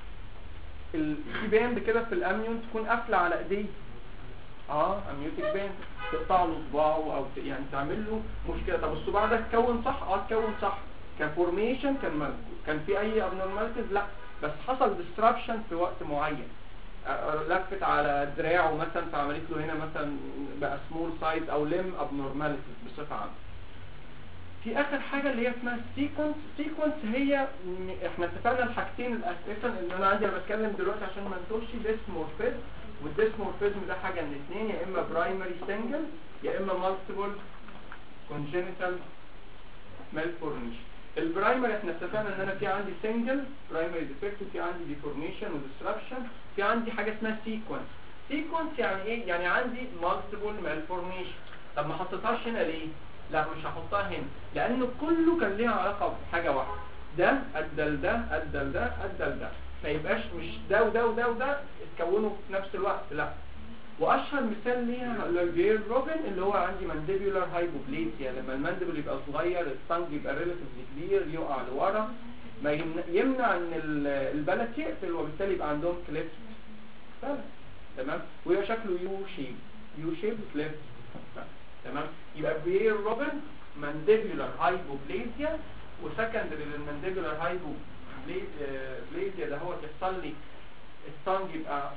ال- في باند كده في الاميون تكون قافله على ايديه اه اميوتيك باند تقطع له صباعه او ت- يعني تعمل له مشكله طب الصباع ده اتكون صح اه اتكون صح كفورميشن كان مظبوط كان في اي ابنورماليتيز لا بس حصل ديستربشن في وقت معين آه، آه، لفت على دراعه مثلا فعملت له هنا مثلا بقى سمول سايز او لم ابنورماليتيز بصفه عامه في اخر حاجه اللي هي اسمها السيكونس سيكونس هي م- احنا اتفقنا الحاجتين الاساسا ان انا عندي انا بتكلم دلوقتي عشان ما نتوهش ديسمورفيزم والديسمورفيزم ده حاجه من الاثنين يا اما برايمري سنجل يا اما مالتيبل كونجنتال مالفورميشن البرايمري احنا اتفقنا ان انا في عندي سنجل برايمري ديفكت وفي عندي ديفورميشن وديسربشن في عندي حاجه اسمها سيكونس سيكونس يعني ايه يعني عندي مالتيبل مالفورميشن طب ما حطيتهاش هنا ليه لا مش هحطها هنا لانه كله كان ليها علاقه بحاجه واحده ده ادى لده ادى لده ادى لده ما يبقاش مش ده وده وده وده اتكونوا في نفس الوقت لا واشهر مثال ليها لجير روبن اللي هو عندي مانديبولار هايبوبليسيا لما المانديبل يبقى صغير الطنج يبقى ريلاتيفلي كبير يقع لورا ما يمنع, يمنع ان ال- البلد يقفل وبالتالي يبقى عندهم كليفت بلد تمام ويبقى شكله يو شيب يو شيب كليفت تمام يبقى بير روبن مانديبولار هايبوبليسيا وسكندري للمانديبولار هايبوبليسيا ده هو يحصل لي الطنج يبقى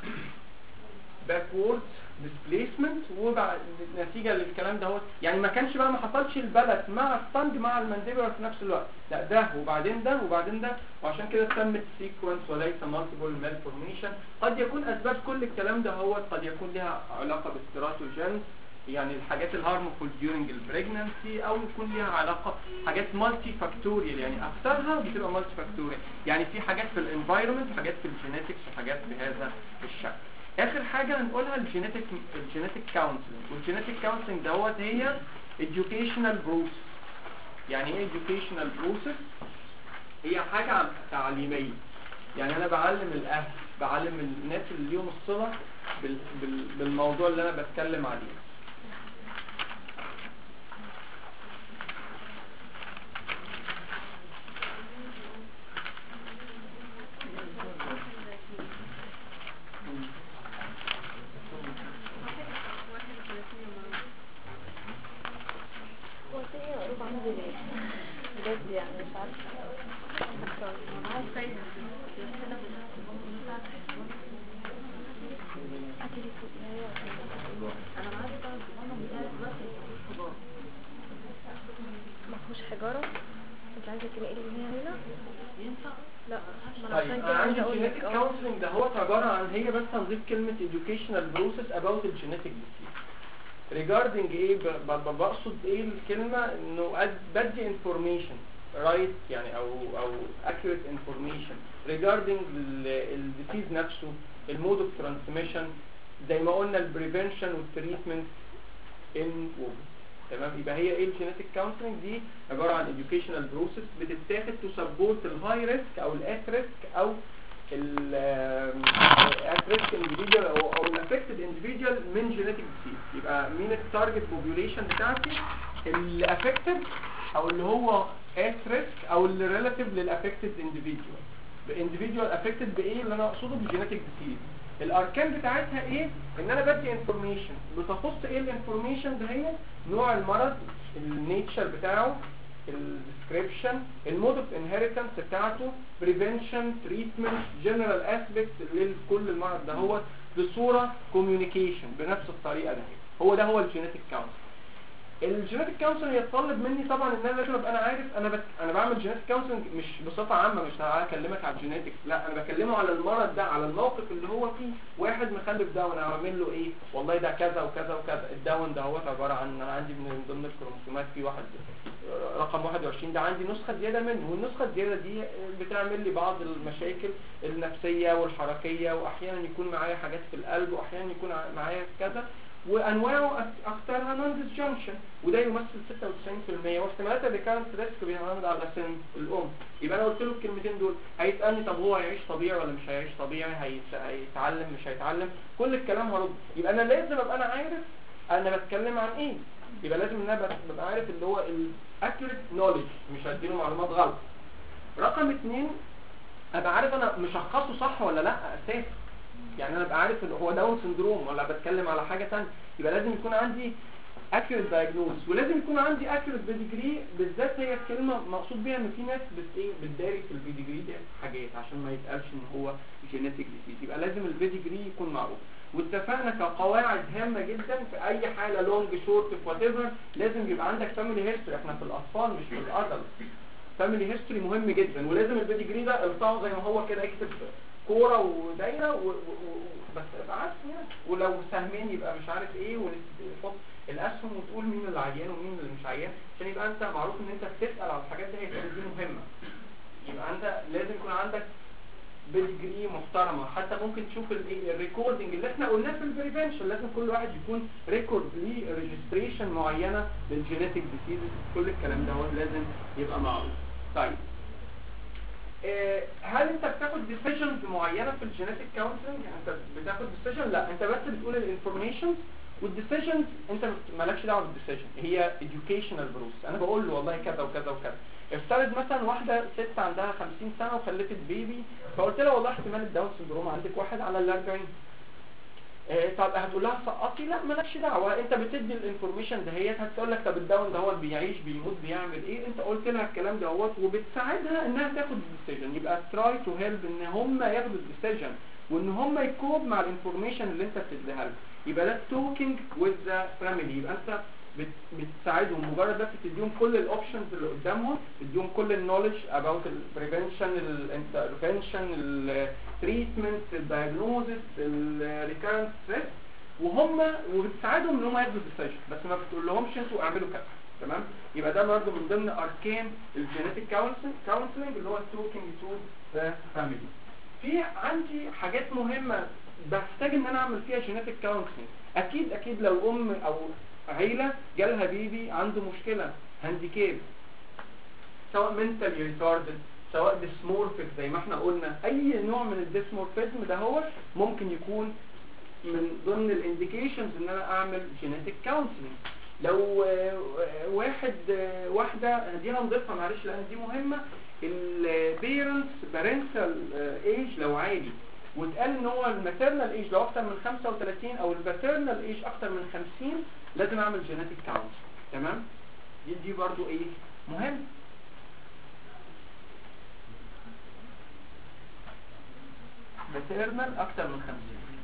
باكورد ديسبيسمنت وبعد نتيجه للكلام ده هو يعني ما كانش بقى ما حصلش البلد مع الطنج مع المانديبولار في نفس الوقت لا ده وبعدين ده وبعدين ده وعشان كده سمت سيكونس وليس مالتيبل مالفورميشن قد يكون اسباب كل الكلام ده هو قد يكون لها علاقه بالتراتوجينز يعني الحاجات الهارمفول during البريجنانسي او يكون ليها علاقه حاجات مالتي فاكتوريال يعني اكثرها بتبقى مالتي فاكتوريال يعني في حاجات في الانفايرمنت حاجات في الجينيتكس وحاجات بهذا الشكل اخر حاجه هنقولها الجينيتك الجينيتك كونسلنج والجينيتك كونسلنج دوت هي educational process يعني ايه educational process هي حاجه عم- تعليميه يعني انا بعلم الاهل بعلم الناس اللي ليهم الصله بال بال بالموضوع اللي انا بتكلم عليه هو في ايه مقلوب عندي ليه؟ بجد يعني مش عارفة هاتلي فوق ما فيهوش حجارة انت عايزة تنقلي من هنا هنا؟ ينفع؟ لا ما انا طيب عشان انا كده عندي عايزة اقول لك genetic اه counseling ده هو عباره عن هي بس هنضيف كلمه educational process about the genetic disease regarding ايه ب- ب- بقصد ايه الكلمه انه أد- بدي information right يعني او او accurate information regarding الديسيز نفسه المود اوف ترانسميشن زي ما قلنا البريفنشن والتريتمنت ان وومن تمام يبقى هي ايه الجينيتك كونسلنج دي عباره عن educational process بتتاخد تو سبورت الهاي ريسك او الات ريسك او الات ريسك individual او او الافكتد individual من جينيتك ديسيز يبقى مين التارجت بوبيوليشن بتاعتي اللي افكتد او اللي هو ات ريسك او اللي ريلاتيف للافكتد individual individual افكتد بايه اللي انا اقصده بالجينيتك ديسيز الاركان بتاعتها ايه ان انا بدي انفورميشن بتخص ايه الانفورميشن ده هي نوع المرض النيتشر بتاعه الديسكريبشن المود اوف انهيرتنس بتاعته بريفنشن تريتمنت جنرال اسبيكت لكل المرض ده هو بصوره كوميونيكيشن بنفس الطريقه ده هو ده هو الجينيتك كونسل الجينيتك كونسلنج يتطلب مني طبعا ان انا لازم ابقى انا عارف انا بت... انا بعمل جينيتك كونسلنج مش بصفه عامه مش هكلمك على الجينيتكس لا انا بكلمه على المرض ده على الموقف اللي هو فيه واحد مخلف داون انا هعمل له ايه والله ده كذا وكذا وكذا الداون ده هو عباره عن انا عندي من ضمن الكروموسومات في واحد رقم 21 ده عندي نسخه زياده منه والنسخه الزياده دي بتعمل لي بعض المشاكل النفسيه والحركيه واحيانا يكون معايا حاجات في القلب واحيانا يكون معايا كذا وانواعه أك- اكثرها نون ديسجنكشن وده يمثل 96% واحتمالات الريكارنت ريسك بيعتمد على سن الام يبقى انا قلت له الكلمتين دول هيسالني طب هو هيعيش طبيعي ولا مش هيعيش طبيعي هيت- هيتعلم مش هيتعلم كل الكلام هرد يبقى انا لازم ابقى انا عارف انا بتكلم عن ايه يبقى لازم ان انا بت- ببقى عارف اللي هو الاكيوريت نوليدج مش هديله معلومات غلط رقم اتنين ابقى عارف انا مشخصه صح ولا لا اساسا يعني انا ابقى عارف ان هو داون سندروم ولا بتكلم على حاجه ثانيه يبقى لازم يكون عندي accurate diagnosis ولازم يكون عندي accurate pedigree بالذات هي الكلمه مقصود بيها ان في ناس بت ايه بتداري في البيديجري دي حاجات عشان ما يتقالش ان هو genetic disease يبقى لازم البيديجري يكون معروف واتفقنا كقواعد هامه جدا في اي حاله لونج شورت وات ايفر لازم يبقى عندك فاميلي هيستوري احنا في الاطفال مش في الادلت فاميلي هيستوري مهم جدا ولازم البيديجري ده ارفعه زي ما هو كده اكتب كوره ودايره و... و... و... بس ابقى عارف يعني ولو سهمين يبقى مش عارف ايه وتحط الاسهم وتقول مين اللي عيان ومين اللي مش عيان عشان يبقى انت معروف ان انت بتسال على الحاجات دي هي دي مهمه يبقى انت لازم يكون عندك بيدجري محترمه حتى ممكن تشوف الايه الريكوردنج اللي احنا قلناه في البريفنشن لازم كل واحد يكون ريكورد ليه ريجستريشن معينه للجينيتك ديسيزز كل الكلام ده هو لازم يبقى معروف طيب آه، هل انت بتاخد ديسيجنز معينه في الجينيتك كونسلنج انت بتاخد ديسيجن لا انت بس بتقول الانفورميشن والديسيجنز انت مالكش دعوه بالديسيجن هي educational بروسس انا بقول له والله كذا وكذا وكذا افترض مثلا واحده ست عندها 50 سنه وخلفت بيبي فقلت لها والله احتمال الداون سندروم عندك واحد على ال 40 آه، طب هتقول لها سقطي لا مالكش دعوه انت بتدي الانفورميشن دهيت هتقول لك طب الداون دهوت بيعيش بيموت بيعمل ايه انت قلت لها الكلام دهوت وبتساعدها انها تاخد الديسيجن يبقى تراي تو هيلب ان هم ياخدوا الديسيجن وان هم يكوب مع الانفورميشن اللي انت بتديها لهم يبقى ده توكينج وذ ذا فاميلي يبقى انت بت- بتساعدهم مجرد بس تديهم كل الاوبشنز اللي قدامهم تديهم كل النولج اباوت البريفنشن الانترفنشن التريتمنت الدايجنوزس الريكارنت ستريس وهم وبتساعدهم ان هم ياخدوا الديسيجن بس ما بتقول لهمش انتوا اعملوا كذا تمام يبقى ده برضه من ضمن اركان الجينيتك كونسلنج اللي هو التوكينج تو ذا فاميلي في عندي حاجات مهمه بحتاج ان انا اعمل فيها جينيتك كونسلنج اكيد اكيد لو ام او عيله جالها بيبي عنده مشكله هانديكاب سواء منتال ريتاردد سواء ديسمورفيك زي ما احنا قلنا اي نوع من الديسمورفيزم ده هو ممكن يكون من ضمن الانديكيشنز ان انا اعمل جينيتك كونسلنج لو آه، واحد آه، واحده دي هنضيفها معلش لان دي مهمه البيرنتس بارنتال ايج لو عالي واتقال ان هو الماتيرنال ايج لو اكتر من 35 او الباترنال ايج اكتر من 50 لازم اعمل جينيتك كاونت تمام دي دي برضو ايه مهم باترنال اكتر من 50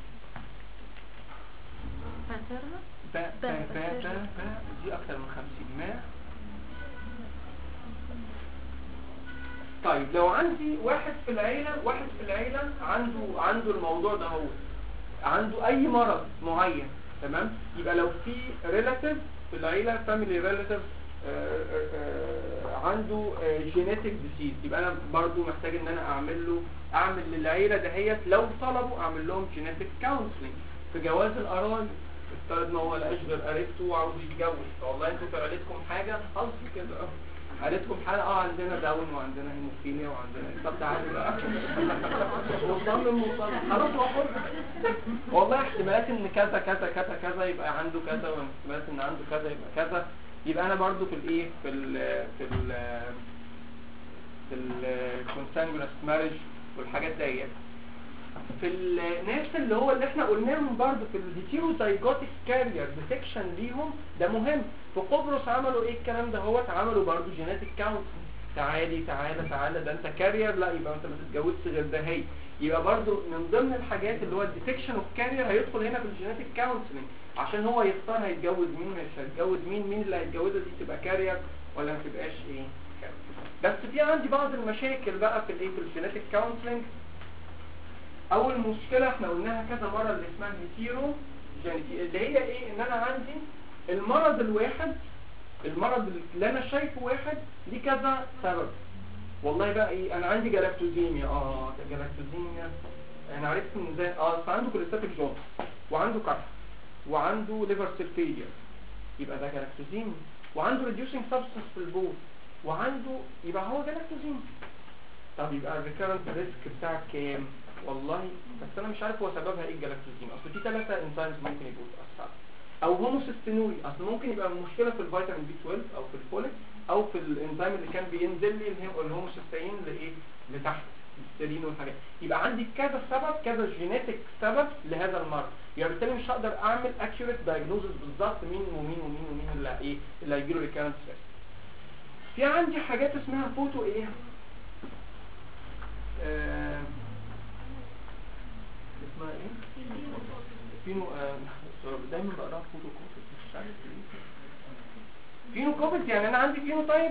فاترنا با با با با با دي اكتر من 50 ما طيب لو عندي واحد في العيلة واحد في العيلة عنده عنده الموضوع ده هو عنده اي مرض معين تمام يبقى لو في ريلاتيف في العيلة فاميلي ريلاتيف عنده جينيتك ديسيز يبقى انا برضو محتاج ان انا اعمل له اعمل للعيلة دهيت لو طلبوا اعمل لهم جينيتك كونسلنج في جواز الاراضي افترض ما هو لقاش غير قريبته وعاوز يتجوز فوالله انتوا في عيلتكم حاجه حظ كده عيلتكم حاجه اه عندنا داون وعندنا هيموفيليا وعندنا طب تعالوا بقى مصمم مصمم خلاص هو حر والله احتمالات ان كذا كذا كذا كذا يبقى عنده كذا واحتمالات ان عنده كذا يبقى كذا يبقى انا برضو في الايه في ال في ال في الكونسانجولس مارج والحاجات ديت في الناس اللي هو اللي احنا قلناهم برضو في الهيتيروزايجوتيك كارير ديتكشن ليهم ده مهم في قبرص عملوا ايه الكلام ده هو عملوا برضو جينيتك كاونسلنج تعالي تعالى تعالى ده انت كارير لا يبقى انت ما تتجوزش غير ده هي يبقى برضو من ضمن الحاجات اللي هو الديتكشن اوف كارير هيدخل هنا في الجينيتك كونسلنج عشان هو يختار هيتجوز مين مش هيتجوز مين مين اللي هيتجوزها دي تبقى كارير ولا ما تبقاش ايه carrier. بس في عندي بعض المشاكل بقى في الايه في الجينيتك كونسلنج اول مشكله احنا قلناها كذا مره اللي اسمها هيتيرو جينيتي اللي هي ايه ان انا عندي المرض الواحد المرض اللي انا شايفه واحد ليه كذا سبب والله بقى ايه انا عندي جلاكتوزيميا اه ده جلاكتوزيميا انا عرفت ان ازاي اه فعنده كوليستاتيك جونز وعنده كحف وعنده ليفر سيل فيلير يبقى ده جلاكتوزيميا وعنده ريديوسينج سبستنس في البول وعنده يبقى هو جلاكتوزيميا طب يبقى الريكرنت ريسك بتاعك كام والله بس انا مش عارف هو سببها ايه الجلاكتوزيميا اصل في ثلاثه انزيمز ممكن يبقوا تاثروا او هوموسيستينوري اصل ممكن يبقى مشكله في الفيتامين بي 12 او في الفوليك او في الانزيم اللي كان بينزل لي الهيم- الهوموسيستين لايه لتحت السيرين والحاجات يبقى عندي كذا سبب كذا جينيتك سبب لهذا المرض يعني بالتالي مش هقدر اعمل اكيوريت دايجنوزس بالظبط مين ومين ومين ومين اللي ايه اللي هيجيله ريكارنت ستريس في عندي حاجات اسمها فوتو ايه آه اسمها ايه فينو آه دايما بقراها فوتو كوفيت مش عارف ليه فينو كوفيت يعني انا عندي فينو تايب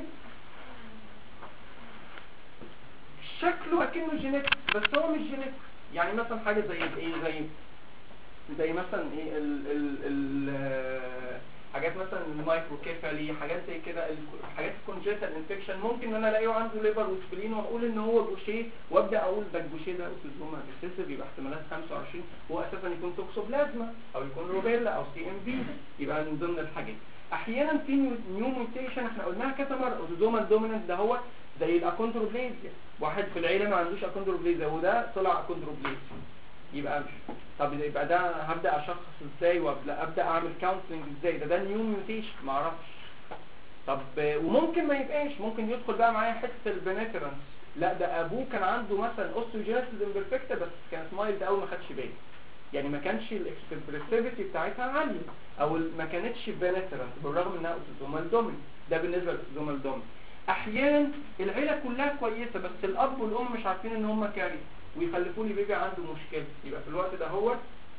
شكله اكنه جينيتك بس هو مش جينيتك يعني مثلا حاجه زي ايه زي زي مثلا ايه ال ال ال آه، حاجات مثلا المايكروكيفالي حاجات زي كده ال- حاجات الكونجيتال انفكشن ممكن ان انا الاقيه عنده ليفر وسبلين واقول ان هو جوشيه وابدا اقول ده الجوشيه ده اوتوزوما ريسيسيف يبقى احتمالات 25 هو اساسا يكون توكسوبلازما او يكون روبيلا او سي ام بي يبقى من ضمن الحاجات احيانا في نيو ميوتيشن احنا قلناها كذا مره اوتوزوما دومينانت ده هو زي الاكوندروبليزيا واحد في العيله ما عندوش اكوندروبليزيا وده طلع اكوندروبليزيا يبقى طب يبقى ده هبدا اشخص ازاي وابدا ابدا اعمل كونسلنج ازاي ده ده نيو ميوتيشن ما اعرفش طب آه، وممكن ما يبقاش ممكن يدخل بقى معايا حته البنترنس لا ده ابوه كان عنده مثلا اوستوجينيسيس امبرفكتا بس كانت مايلد قوي ما خدش باله يعني ما كانش الاكسبرسيفيتي بتاعتها عاليه او ال- ما كانتش بنترنت بالرغم انها اوتوزومال دومين ده بالنسبه للاوتوزومال دومين احيانا العيله كلها كويسه بس الاب والام مش عارفين ان هم كاري ويخلفوا لي بيبي عنده مشكله يبقى في الوقت ده هو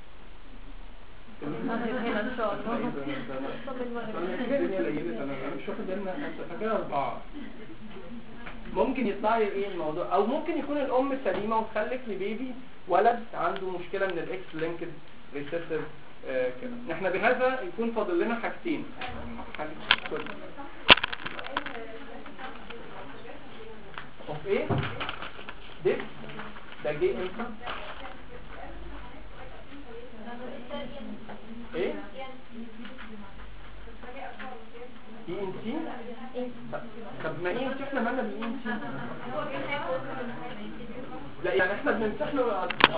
هنا ان شاء الله الدنيا ليلت انا أنا مش واخد بالي انا فاكرها اربعه ممكن يطلع لي ايه الموضوع او ممكن يكون الام سليمه وتخلف لي بيبي ولد عنده مشكله من الاكس لينكد ريسيسيف كده احنا بهذا يكون فاضل لنا حاجتين حاجة كل اوف ايه ده ده جه امتى ايه اي ان تي طب ما ايه انت احنا مالنا بالاي ان تي لا يعني احنا بنمسح له